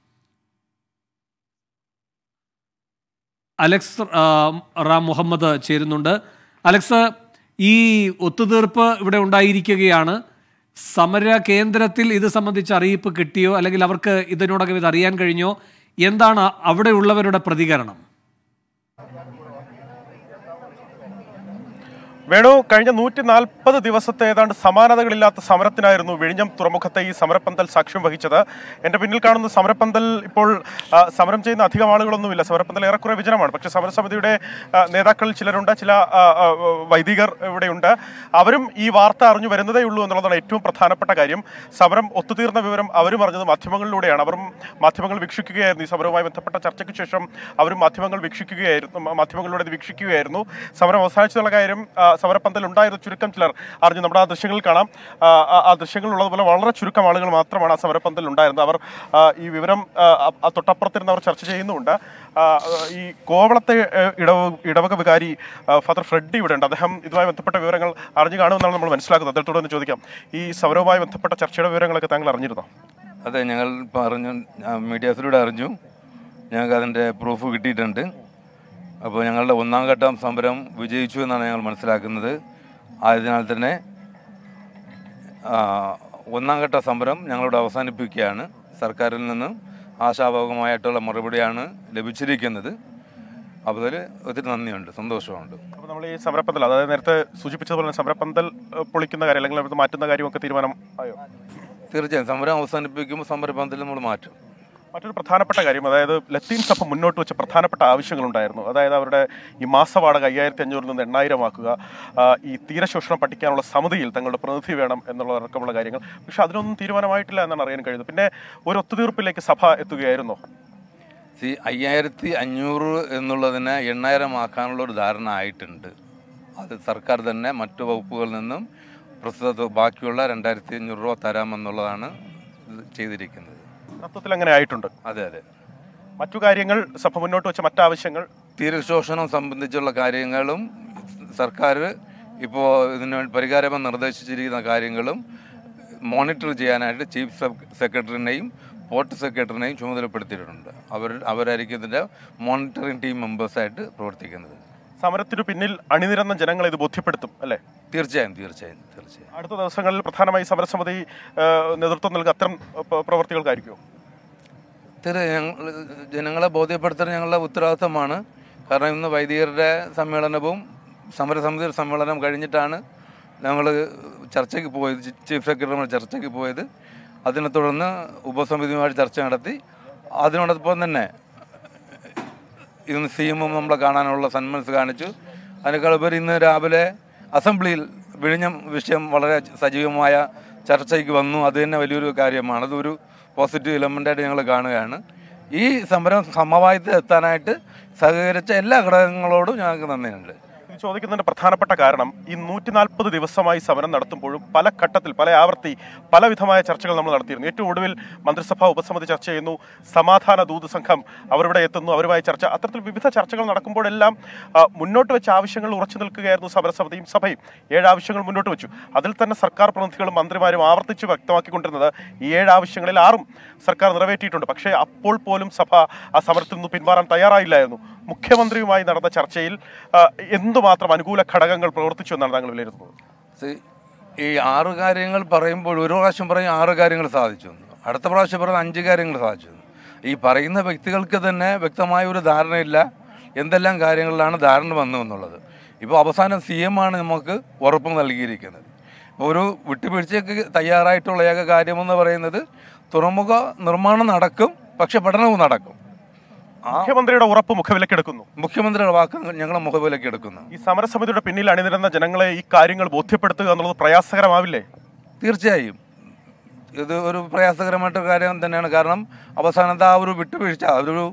അലക്സ് ആ, റാം മുഹമ്മദ് ചേരുന്നുണ്ട് അലക്സ് ഈ ഒത്തുതീർപ്പ് ഇവിടെ ഉണ്ടായിരിക്കുകയാണ് സമര കേന്ദ്രത്തിൽ ഇത് സംബന്ധിച്ച് അറിയിപ്പ് കിട്ടിയോ അല്ലെങ്കിൽ അവർക്ക് ഇതിനോടകം ഇത് അറിയാൻ കഴിഞ്ഞോ എന്താണ് അവിടെയുള്ളവരുടെ പ്രതികരണം വേണു കഴിഞ്ഞ നൂറ്റി നാൽപ്പത് ദിവസത്തെ ഏതാണ്ട് സമാനതകളില്ലാത്ത സമരത്തിനായിരുന്നു വിഴിഞ്ഞം തുറമുഖത്തെ ഈ സമരപ്പന്തൽ സാക്ഷ്യം വഹിച്ചത് എൻ്റെ പിന്നിൽ കാണുന്ന സമരപ്പന്തൽ ഇപ്പോൾ ആ, സമരം ചെയ്യുന്ന അധികം ആളുകളൊന്നുമില്ല സമരപ്പന്തൽ ഏറെക്കുറെ വിജനമാണ് പക്ഷേ സമരസമിതിയുടെ ആ, നേതാക്കളിൽ ചിലരുണ്ട് ചില ആ, ആ, വൈദികർ ഇവിടെയുണ്ട് അവരും ഈ വാർത്ത അറിഞ്ഞു വരുന്നതേ ഉള്ളൂ എന്നുള്ളതാണ് ഏറ്റവും പ്രധാനപ്പെട്ട കാര്യം സമരം ഒത്തുതീർന്ന വിവരം അവരും അറിഞ്ഞത് മാധ്യമങ്ങളിലൂടെയാണ് അവരും മാധ്യമങ്ങൾ വീക്ഷിക്കുകയായിരുന്നു ഈ സമരവുമായി ബന്ധപ്പെട്ട ചർച്ചയ്ക്ക് ശേഷം അവരും മാധ്യമങ്ങൾ വീക്ഷിക്കുകയായിരുന്നു മാധ്യമങ്ങളിലൂടെ ഇത് വീക്ഷിക്കുകയായിരുന്നു സമരം അവസാനിച്ചതുള്ള കാര്യം ആ, സമരപ്പന്തൽ ഉണ്ടായിരുന്ന ചുരുക്കം ചിലർ അറിഞ്ഞു നമ്മുടെ ആ ദൃശ്യങ്ങളിൽ കാണാം ആ, ആ- ആ ദൃശ്യങ്ങളിലുള്ളതുപോലെ വളരെ ചുരുക്കം ആളുകൾ മാത്രമാണ് ആ സമരപ്പന്തൽ ഉണ്ടായിരുന്നത് അവർ ആ, ഈ വിവരം ആ, ആ തൊട്ടപ്പുറത്തിരുന്ന് അവർ ചർച്ച ചെയ്യുന്നുണ്ട് ആ, ഈ കോവളത്തെ ആ, ഇടവ ഇടവക വികാരി ആ, ഫാദർ ഫ്രെഡി ഇവിടെ ഉണ്ട് അദ്ദേഹം ഇതുമായി ബന്ധപ്പെട്ട വിവരങ്ങൾ അറിഞ്ഞു കാണുമെന്നാണ് നമ്മൾ മനസ്സിലാക്കുന്നത് അദ്ദേഹത്തോട് ഒന്ന് ചോദിക്കാം ഈ സമരവുമായി ബന്ധപ്പെട്ട ചർച്ചയുടെ വിവരങ്ങളൊക്കെ താങ്കൾ അറിഞ്ഞിരുന്നോ അതെ ഞങ്ങൾ പറഞ്ഞു മീഡിയാസിലൂടെ അറിഞ്ഞു ഞങ്ങൾക്ക് അതിൻ്റെ പ്രൂഫ് കിട്ടിയിട്ടുണ്ട് അപ്പോൾ ഞങ്ങളുടെ ഒന്നാം ഘട്ടം സമരം വിജയിച്ചു എന്നാണ് ഞങ്ങൾ മനസ്സിലാക്കുന്നത് ആയതിനാൽ തന്നെ ആ, ഒന്നാം ഘട്ട സമരം ഞങ്ങളോട് അവസാനിപ്പിക്കുകയാണ് സർക്കാരിൽ നിന്നും ആശാഭാവകമായിട്ടുള്ള മറുപടിയാണ് ലഭിച്ചിരിക്കുന്നത് അപ്പോൾ അതിൽ ഒത്തിരി നന്ദിയുണ്ട് സന്തോഷമുണ്ട് അപ്പോൾ നമ്മൾ ഈ സമരപ്പന്തൽ അതായത് നേരത്തെ സൂചിപ്പിച്ചതുപോലെ തന്നെ സമരപ്പന്തൽ ഏഹ്, പൊളിക്കുന്ന കാര്യം അല്ലെങ്കിൽ അത് മാറ്റുന്ന കാര്യമൊക്കെ തീരുമാനം ആയോ തീർച്ചയായും സമരം അവസാനിപ്പിക്കുമ്പോൾ സമരപന്തൽ നമ്മൾ മാറ്റും മറ്റൊരു പ്രധാനപ്പെട്ട കാര്യം അതായത് ലത്തീൻ സഭ മുന്നോട്ട് വെച്ച പ്രധാനപ്പെട്ട ആവശ്യങ്ങളുണ്ടായിരുന്നു അതായത് അവരുടെ ഈ മാസവാടക അയ്യായിരത്തി അഞ്ഞൂറിൽ നിന്ന് എണ്ണായിരമാക്കുക ആ, ഈ തീരശോഷണം പഠിക്കാനുള്ള സമിതിയിൽ തങ്ങളുടെ പ്രതിനിധി വേണം എന്നുള്ളതടക്കമുള്ള കാര്യങ്ങൾ പക്ഷെ അതിനൊന്നും തീരുമാനമായിട്ടില്ല എന്നാണ് അറിയാൻ കഴിയുന്നത് പിന്നെ ഒരു ഒത്തുതീർപ്പിലേക്ക് സഭ എത്തുകയായിരുന്നോ സി അയ്യായിരത്തി അഞ്ഞൂറ് എന്നുള്ളതിനെ എണ്ണായിരം ആക്കാനുള്ള ഒരു ധാരണ ആയിട്ടുണ്ട് അത് സർക്കാർ തന്നെ മറ്റു വകുപ്പുകളിൽ നിന്നും പ്രസ്തുത ബാക്കിയുള്ള രണ്ടായിരത്തി അഞ്ഞൂറ് രൂപ തരാമെന്നുള്ളതാണ് ഇത് ചെയ്തിരിക്കുന്നത് തത്വത്തിൽ അങ്ങനെ ആയിട്ടുണ്ട് അതെ അതെ മറ്റു കാര്യങ്ങൾ സഭ മുന്നോട്ട് വെച്ച മറ്റാവശ്യങ്ങൾ തീരശോഷണം സംബന്ധിച്ചുള്ള കാര്യങ്ങളും സർക്കാർ ഇപ്പോൾ ഇതിന് വേണ്ടി പരിഹാരം നിർദ്ദേശിച്ചിരിക്കുന്ന കാര്യങ്ങളും മോണിറ്റർ ചെയ്യാനായിട്ട് ചീഫ് സബ് സെക്രട്ടറിനെയും പോർട്ട് സെക്രട്ടറിനെയും ചുമതലപ്പെടുത്തിയിട്ടുണ്ട് അവർ അവരായിരിക്കും ഇതിൻ്റെ മോണിറ്ററിംഗ് ടീം മെമ്പേഴ്സായിട്ട് പ്രവർത്തിക്കുന്നത് സമരത്തിനു പിന്നിൽ അണിനിരന്ന ജനങ്ങളെ ഇത് ബോധ്യപ്പെടുത്തും അല്ലേ തീർച്ചയായും തീർച്ചയായും തീർച്ചയായും അടുത്ത ദിവസങ്ങളിൽ പ്രധാനമായി സമരസമിതി ഏഹ്, നേതൃത്വം നൽകുക അത്തരം ഏഹ്, പ്രവർത്തികൾക്കായിരിക്കും തീരെ ഞങ്ങൾ ജനങ്ങളെ ബോധ്യപ്പെടുത്തൽ ഞങ്ങളുടെ ഉത്തരവാദിത്തമാണ് കാരണം ഇന്ന് വൈദികരുടെ സമ്മേളനവും സമരസമിതിയുടെ സമ്മേളനം കഴിഞ്ഞിട്ടാണ് ഞങ്ങൾ ചർച്ചയ്ക്ക് പോയത് ചീ- ചീഫ് സെക്രട്ടറിയുമായി ചർച്ചയ്ക്ക് പോയത് അതിനെ തുടർന്ന് ഉപസമിതിയുമായിട്ട് ചർച്ച നടത്തി അതിനോടൊപ്പം തന്നെ ഇന്ന് സി എമ്മും നമ്മളെ കാണാനുള്ള സന്മനസ് കാണിച്ചു അതിനേക്കാൾ ഉപരി ഇന്ന് രാവിലെ അസംബ്ലിയിൽ വിഴിഞ്ഞം വിഷയം വളരെ സജീവമായ ചർച്ചയ്ക്ക് വന്നു അത് തന്നെ വലിയൊരു കാര്യമാണ് അതൊരു പോസിറ്റീവ് എലമെൻ്റായിട്ട് ഞങ്ങൾ കാണുകയാണ് ഈ സമരം സമവായത്തിൽ എത്താനായിട്ട് സഹകരിച്ച എല്ലാ ഘടകങ്ങളോടും ഞങ്ങൾക്ക് നന്ദിയുണ്ട് ഇത് ചോദിക്കുന്നതിന്റെ പ്രധാനപ്പെട്ട കാരണം ഈ നൂറ്റി നാൽപ്പത് ദിവസമായി സമരം നടത്തുമ്പോഴും പല ഘട്ടത്തിൽ പല ആവർത്തി പലവിധമായ ചർച്ചകൾ നമ്മൾ നടത്തിയിരുന്നു ഏറ്റവും ഒടുവിൽ മന്ത്രിസഭാ ഉപസമിതി ചർച്ച ചെയ്യുന്നു സമാധാന ദൂത് സംഘം അവരിവിടെ എത്തുന്നു അവരുമായി ചർച്ച അത്തരത്തിൽ വിവിധ ചർച്ചകൾ നടക്കുമ്പോഴെല്ലാം ആ, മുന്നോട്ട് വെച്ച ആവശ്യങ്ങൾ ഉറച്ചു നിൽക്കുകയായിരുന്നു സമരസമിതിയും സഭയും ഏഴ് ആവശ്യങ്ങൾ മുന്നോട്ട് വെച്ചു അതിൽ തന്നെ സർക്കാർ പ്രതിനിധികളും മന്ത്രിമാരും ആവർത്തിച്ച് വ്യക്തമാക്കിക്കൊണ്ടിരുന്നത് ഈ ഏഴ് ആവശ്യങ്ങളിൽ ആറും സർക്കാർ നിറവേറ്റിയിട്ടുണ്ട് പക്ഷേ അപ്പോൾ പോലും സഭ ആ സമരത്തിൽ നിന്ന് പിന്മാറാൻ തയ്യാറായില്ലായിരുന്നു മുഖ്യമന്ത്രിയുമായി നടന്ന ചർച്ചയിൽ ആ, എന്തുമാത്രം അനുകൂല ഘടകങ്ങൾ പ്രവർത്തിച്ചു എന്നാണ് താങ്കൾ വിലയിരുത്തുന്നത് സി- ഈ ആറ് കാര്യങ്ങൾ പറയുമ്പോൾ ഒരു പ്രാവശ്യം പറയും ആറ് കാര്യങ്ങൾ സാധിച്ചു എന്ന്. അടുത്ത പ്രാവശ്യം പറയുന്ന അഞ്ച് കാര്യങ്ങൾ സാധിച്ചു എന്ന്. ഈ പറയുന്ന വ്യക്തികൾക്ക് തന്നെ വ്യക്തമായ ഒരു ധാരണയില്ല എന്തെല്ലാം കാര്യങ്ങളിലാണ് ധാരണ വന്നു എന്നുള്ളത് ഇപ്പോൾ അവസാനം സി എം ആണ് നമുക്ക് ഉറപ്പ് നൽകിയിരിക്കുന്നത് ഇപ്പോൾ ഒരു വിട്ടുവീഴ്ചയ്ക്ക് തയ്യാറായിട്ടുള്ള ഏക കാര്യമെന്ന് പറയുന്നത് തുറമുഖ നിർമ്മാണം നടക്കും പക്ഷെ പഠനവും നടക്കും മുഖ്യമന്ത്രിയുടെ ഉറപ്പ് മുഖവിലക്കെടുക്കുന്നു മുഖ്യമന്ത്രിയുടെ വാക്ക് ഞങ്ങൾ മുഖവിലക്ക് എടുക്കുന്നു ഈ സമരസമിതിയുടെ പിന്നിൽ അണിനിരന്ന ജനങ്ങളെ ഈ കാര്യങ്ങൾ ബോധ്യപ്പെടുത്തുക എന്നുള്ളത് പ്രയാസകരമാവില്ലേ തീർച്ചയായും ഇത് ഒരു പ്രയാസകരമായിട്ടൊരു കാര്യം തന്നെയാണ് കാരണം അവസാനത്തെ ആ ഒരു വിട്ടുവീഴ്ച ഒരു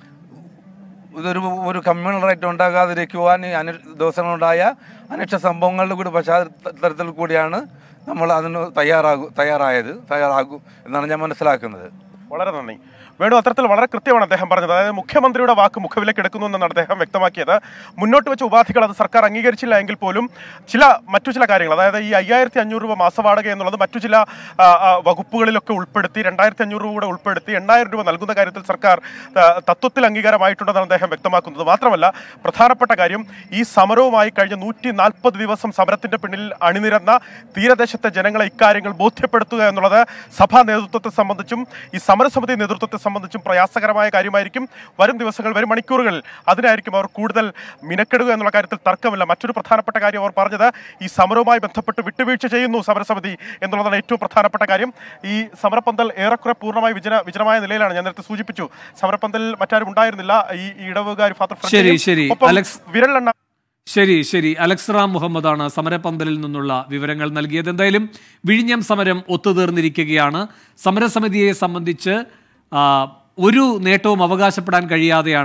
ഇതൊരു ഒരു കമ്മ്യൂണൽ റൈറ്റ് ഉണ്ടാകാതിരിക്കുവാൻ ഈ അനു ദിവസങ്ങളുണ്ടായ അനിഷ്ട സംഭവങ്ങളുടെ കൂടി പശ്ചാത്തലത്തിൽ കൂടിയാണ് നമ്മൾ അതിന് തയ്യാറാകു തയ്യാറായത് തയ്യാറാകും എന്നാണ് ഞാൻ മനസ്സിലാക്കുന്നത് വളരെ നന്ദി വേണു അത്തരത്തിൽ വളരെ കൃത്യമാണ് അദ്ദേഹം പറഞ്ഞത് അതായത് മുഖ്യമന്ത്രിയുടെ വാക്ക് മുഖവിലേക്ക് എടുക്കുന്നു എന്നാണ് അദ്ദേഹം വ്യക്തമാക്കിയത് മുന്നോട്ട് വെച്ച ഉപാധികൾ അത് സർക്കാർ അംഗീകരിച്ചില്ല എങ്കിൽ പോലും ചില മറ്റു ചില കാര്യങ്ങൾ അതായത് ഈ അയ്യായിരത്തി അഞ്ഞൂറ് രൂപ മാസവാടക എന്നുള്ളത് മറ്റു ചില ആ, ആ, വകുപ്പുകളിലൊക്കെ ഉൾപ്പെടുത്തി രണ്ടായിരത്തി അഞ്ഞൂറ് രൂപ കൂടെ ഉൾപ്പെടുത്തി എണ്ണായിരം രൂപ നൽകുന്ന കാര്യത്തിൽ സർക്കാർ ആ, തത്വത്തിൽ അംഗീകാരമായിട്ടുണ്ടെന്നാണ് അദ്ദേഹം വ്യക്തമാക്കുന്നത് മാത്രമല്ല പ്രധാനപ്പെട്ട കാര്യം ഈ സമരവുമായി കഴിഞ്ഞ നൂറ്റി നാൽപ്പത് ദിവസം സമരത്തിന്റെ പിന്നിൽ അണിനിരന്ന തീരദേശത്തെ ജനങ്ങളെ ഇക്കാര്യങ്ങൾ ബോധ്യപ്പെടുത്തുക എന്നുള്ളത് സഭാ നേതൃത്വത്തെ സംബന്ധിച്ചും ഈ സമരസമിതി നേതൃത്വത്തെ സംബന്ധിച്ചും പ്രയാസകരമായ കാര്യമായിരിക്കും വരും ദിവസങ്ങൾ വരും മണിക്കൂറുകളിൽ അതിനായിരിക്കും അവർ കൂടുതൽ മിനക്കെടുക എന്നുള്ള കാര്യത്തിൽ തർക്കമില്ല മറ്റൊരു പ്രധാനപ്പെട്ട കാര്യം അവർ പറഞ്ഞത് ഈ സമരവുമായി ബന്ധപ്പെട്ട് വിട്ടുവീഴ്ച ചെയ്യുന്നു സമരസമിതി എന്നുള്ളതാണ് ഏറ്റവും പ്രധാനപ്പെട്ട കാര്യം ഈ സമരപ്പന്തൽ ഏറെക്കുറെ പൂർണ്ണമായി വിജന വിജനമായ നിലയിലാണ് ഞാൻ നേരത്തെ സൂചിപ്പിച്ചു സമരപ്പന്തൽ മറ്റാരും ഉണ്ടായിരുന്നില്ല ഈ ഈ ഇടവുകാർ ഫാദർ ശരി ഫ്രെഡ്രിയും ശരി ഒപ്പം അലക്സ് വിരലെണ്ണ ശരി ശരി അലക്സ് റാം മുഹമ്മദാണ് സമരപന്തലിൽ നിന്നുള്ള വിവരങ്ങൾ നൽകിയത് എന്തായാലും വിഴിഞ്ഞം സമരം ഒത്തുതീർന്നിരിക്കുകയാണ് സമരസമിതിയെ സംബന്ധിച്ച് ആ, ഒരു നേട്ടവും അവകാശപ്പെടാൻ കഴിയാതെയാണ്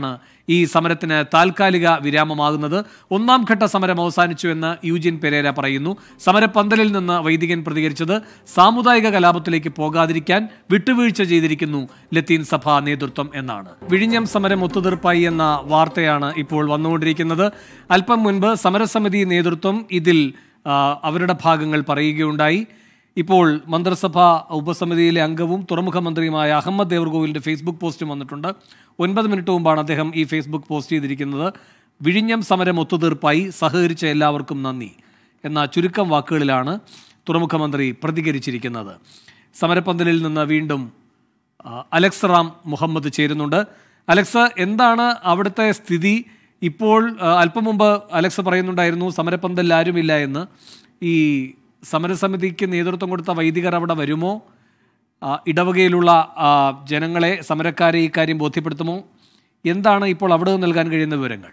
ഈ സമരത്തിന് താൽക്കാലിക വിരാമമാകുന്നത് ഒന്നാം ഘട്ട സമരം അവസാനിച്ചു എന്ന് യൂജിൻ പെരേര പറയുന്നു സമരപ്പന്തലിൽ നിന്ന് വൈദികൻ പ്രതികരിച്ചത് സാമുദായിക കലാപത്തിലേക്ക് പോകാതിരിക്കാൻ വിട്ടുവീഴ്ച ചെയ്തിരിക്കുന്നു ലത്തീൻ സഭാ നേതൃത്വം എന്നാണ് വിഴിഞ്ഞം സമരം ഒത്തുതീർപ്പായി എന്ന വാർത്തയാണ് ഇപ്പോൾ വന്നുകൊണ്ടിരിക്കുന്നത് അല്പം മുൻപ് സമരസമിതി നേതൃത്വം ഇതിൽ ആ, അവരുടെ ഭാഗങ്ങൾ പറയുകയുണ്ടായി ഇപ്പോൾ മന്ത്രിസഭാ ഉപസമിതിയിലെ അംഗവും തുറമുഖ മന്ത്രിയുമായ അഹമ്മദ് ദേവർഗോവിലിന്റെ ഫേസ്ബുക്ക് പോസ്റ്റും വന്നിട്ടുണ്ട് ഒൻപത് മിനിറ്റ് മുമ്പാണ് അദ്ദേഹം ഈ ഫേസ്ബുക്ക് പോസ്റ്റ് ചെയ്തിരിക്കുന്നത് വിഴിഞ്ഞം സമരം ഒത്തുതീർപ്പായി സഹകരിച്ച എല്ലാവർക്കും നന്ദി എന്ന ചുരുക്കം വാക്കുകളിലാണ് തുറമുഖ മന്ത്രി പ്രതികരിച്ചിരിക്കുന്നത് സമരപ്പന്തലിൽ നിന്ന് വീണ്ടും ആ, അലക്സ് റാം മുഹമ്മദ് ചേരുന്നുണ്ട് അലക്സ് എന്താണ് അവിടുത്തെ സ്ഥിതി ഇപ്പോൾ ആ, അല്പം മുമ്പ് അലക്സ് പറയുന്നുണ്ടായിരുന്നു സമരപ്പന്തലിൽ ആരുമില്ല എന്ന് ഈ സമരസമിതിക്ക് നേതൃത്വം കൊടുത്ത വൈദികർ അവിടെ വരുമോ ആ, ഇടവകയിലുള്ള ആ, ജനങ്ങളെ സമരക്കാരെ ഈ കാര്യം ബോധ്യപ്പെടുത്തുമോ എന്താണ് ഇപ്പോൾ അവിടെ നിന്ന് നൽകാൻ കഴിയുന്ന വിവരങ്ങൾ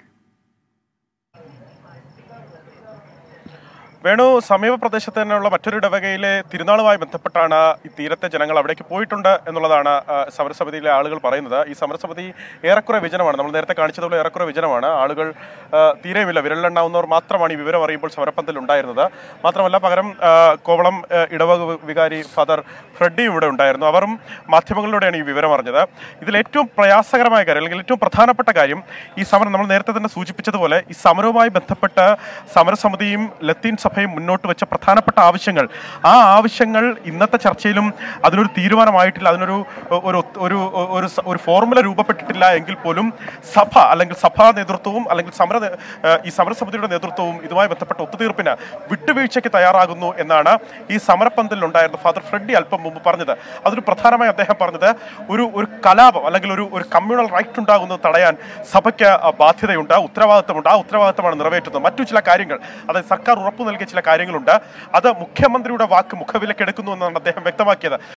വേണു സമീപ പ്രദേശത്ത് തന്നെയുള്ള മറ്റൊരു ഇടവകയിലെ തിരുനാളുമായി ബന്ധപ്പെട്ടാണ് ഈ തീരത്തെ ജനങ്ങൾ അവിടേക്ക് പോയിട്ടുണ്ട് എന്നുള്ളതാണ് ആ, സമരസമിതിയിലെ ആളുകൾ പറയുന്നത് ഈ സമരസമിതി ഏറെക്കുറെ വിജനമാണ് നമ്മൾ നേരത്തെ കാണിച്ചതുപോലെ ഏറെക്കുറെ വിജനമാണ് ആളുകൾ ആ, തീരെയുമില്ല വിരലിലെണ്ണാവുന്നവർ മാത്രമാണ് ഈ വിവരം അറിയുമ്പോൾ സമരപ്പന്തൽ ഉണ്ടായിരുന്നത് മാത്രമല്ല പകരം ആ, കോവളം ആ, ഇടവക വികാരി ഫാദർ ഫ്രെഡി ഇവിടെ ഉണ്ടായിരുന്നു അവരും മാധ്യമങ്ങളിലൂടെയാണ് ഈ വിവരം അറിഞ്ഞത് ഇതിൽ ഏറ്റവും പ്രയാസകരമായ കാര്യം അല്ലെങ്കിൽ ഏറ്റവും പ്രധാനപ്പെട്ട കാര്യം ഈ സമരം നമ്മൾ നേരത്തെ തന്നെ സൂചിപ്പിച്ചതുപോലെ ഈ സമരവുമായി ബന്ധപ്പെട്ട് സമരസമിതിയും ലത്തീൻ സഭയും മുന്നോട്ട് വെച്ച പ്രധാനപ്പെട്ട ആവശ്യങ്ങൾ ആ ആവശ്യങ്ങൾ ഇന്നത്തെ ചർച്ചയിലും അതിനൊരു തീരുമാനമായിട്ടില്ല അതിനൊരു ഒരു ഒരു ഒരു സ- ഒരു ഫോർമുല രൂപപ്പെട്ടിട്ടില്ല എങ്കിൽ പോലും സഭ അല്ലെങ്കിൽ സഭാ നേതൃത്വവും അല്ലെങ്കിൽ സമര നേ- ഏഹ് ഈ സമരസമിതിയുടെ നേതൃത്വവും ഇതുമായി ബന്ധപ്പെട്ട ഒത്തുതീർപ്പിന് വിട്ടുവീഴ്ചയ്ക്ക് തയ്യാറാകുന്നു എന്നാണ് ഈ സമരപ്പന്തലിൽ ഉണ്ടായിരുന്ന ഫാദർ ഫ്രെഡി അല്പം മുമ്പ് പറഞ്ഞത് അതൊരു പ്രധാനമായി അദ്ദേഹം പറഞ്ഞത് ഒരു ഒരു കലാപം അല്ലെങ്കിൽ ഒരു ഒരു കമ്മ്യൂണൽ റൈറ്റ് ഉണ്ടാകുന്നത് തടയാൻ സഭയ്ക്ക് ആ, ബാധ്യതയുണ്ട് ഉത്തരവാദിത്തമുണ്ട് ആ ഉത്തരവാദിത്തമാണ് നിറവേറ്റുന്നത് മറ്റു ചില കാര്യങ്ങൾ അതായത് സർക്കാർ ഉറപ്പു നൽകിയ ചില കാര്യങ്ങളുണ്ട് അത് മുഖ്യമന്ത്രിയുടെ വാക്ക് മുഖവിലക്കെടുക്കുന്നു എന്നാണ് അദ്ദേഹം വ്യക്തമാക്കിയത്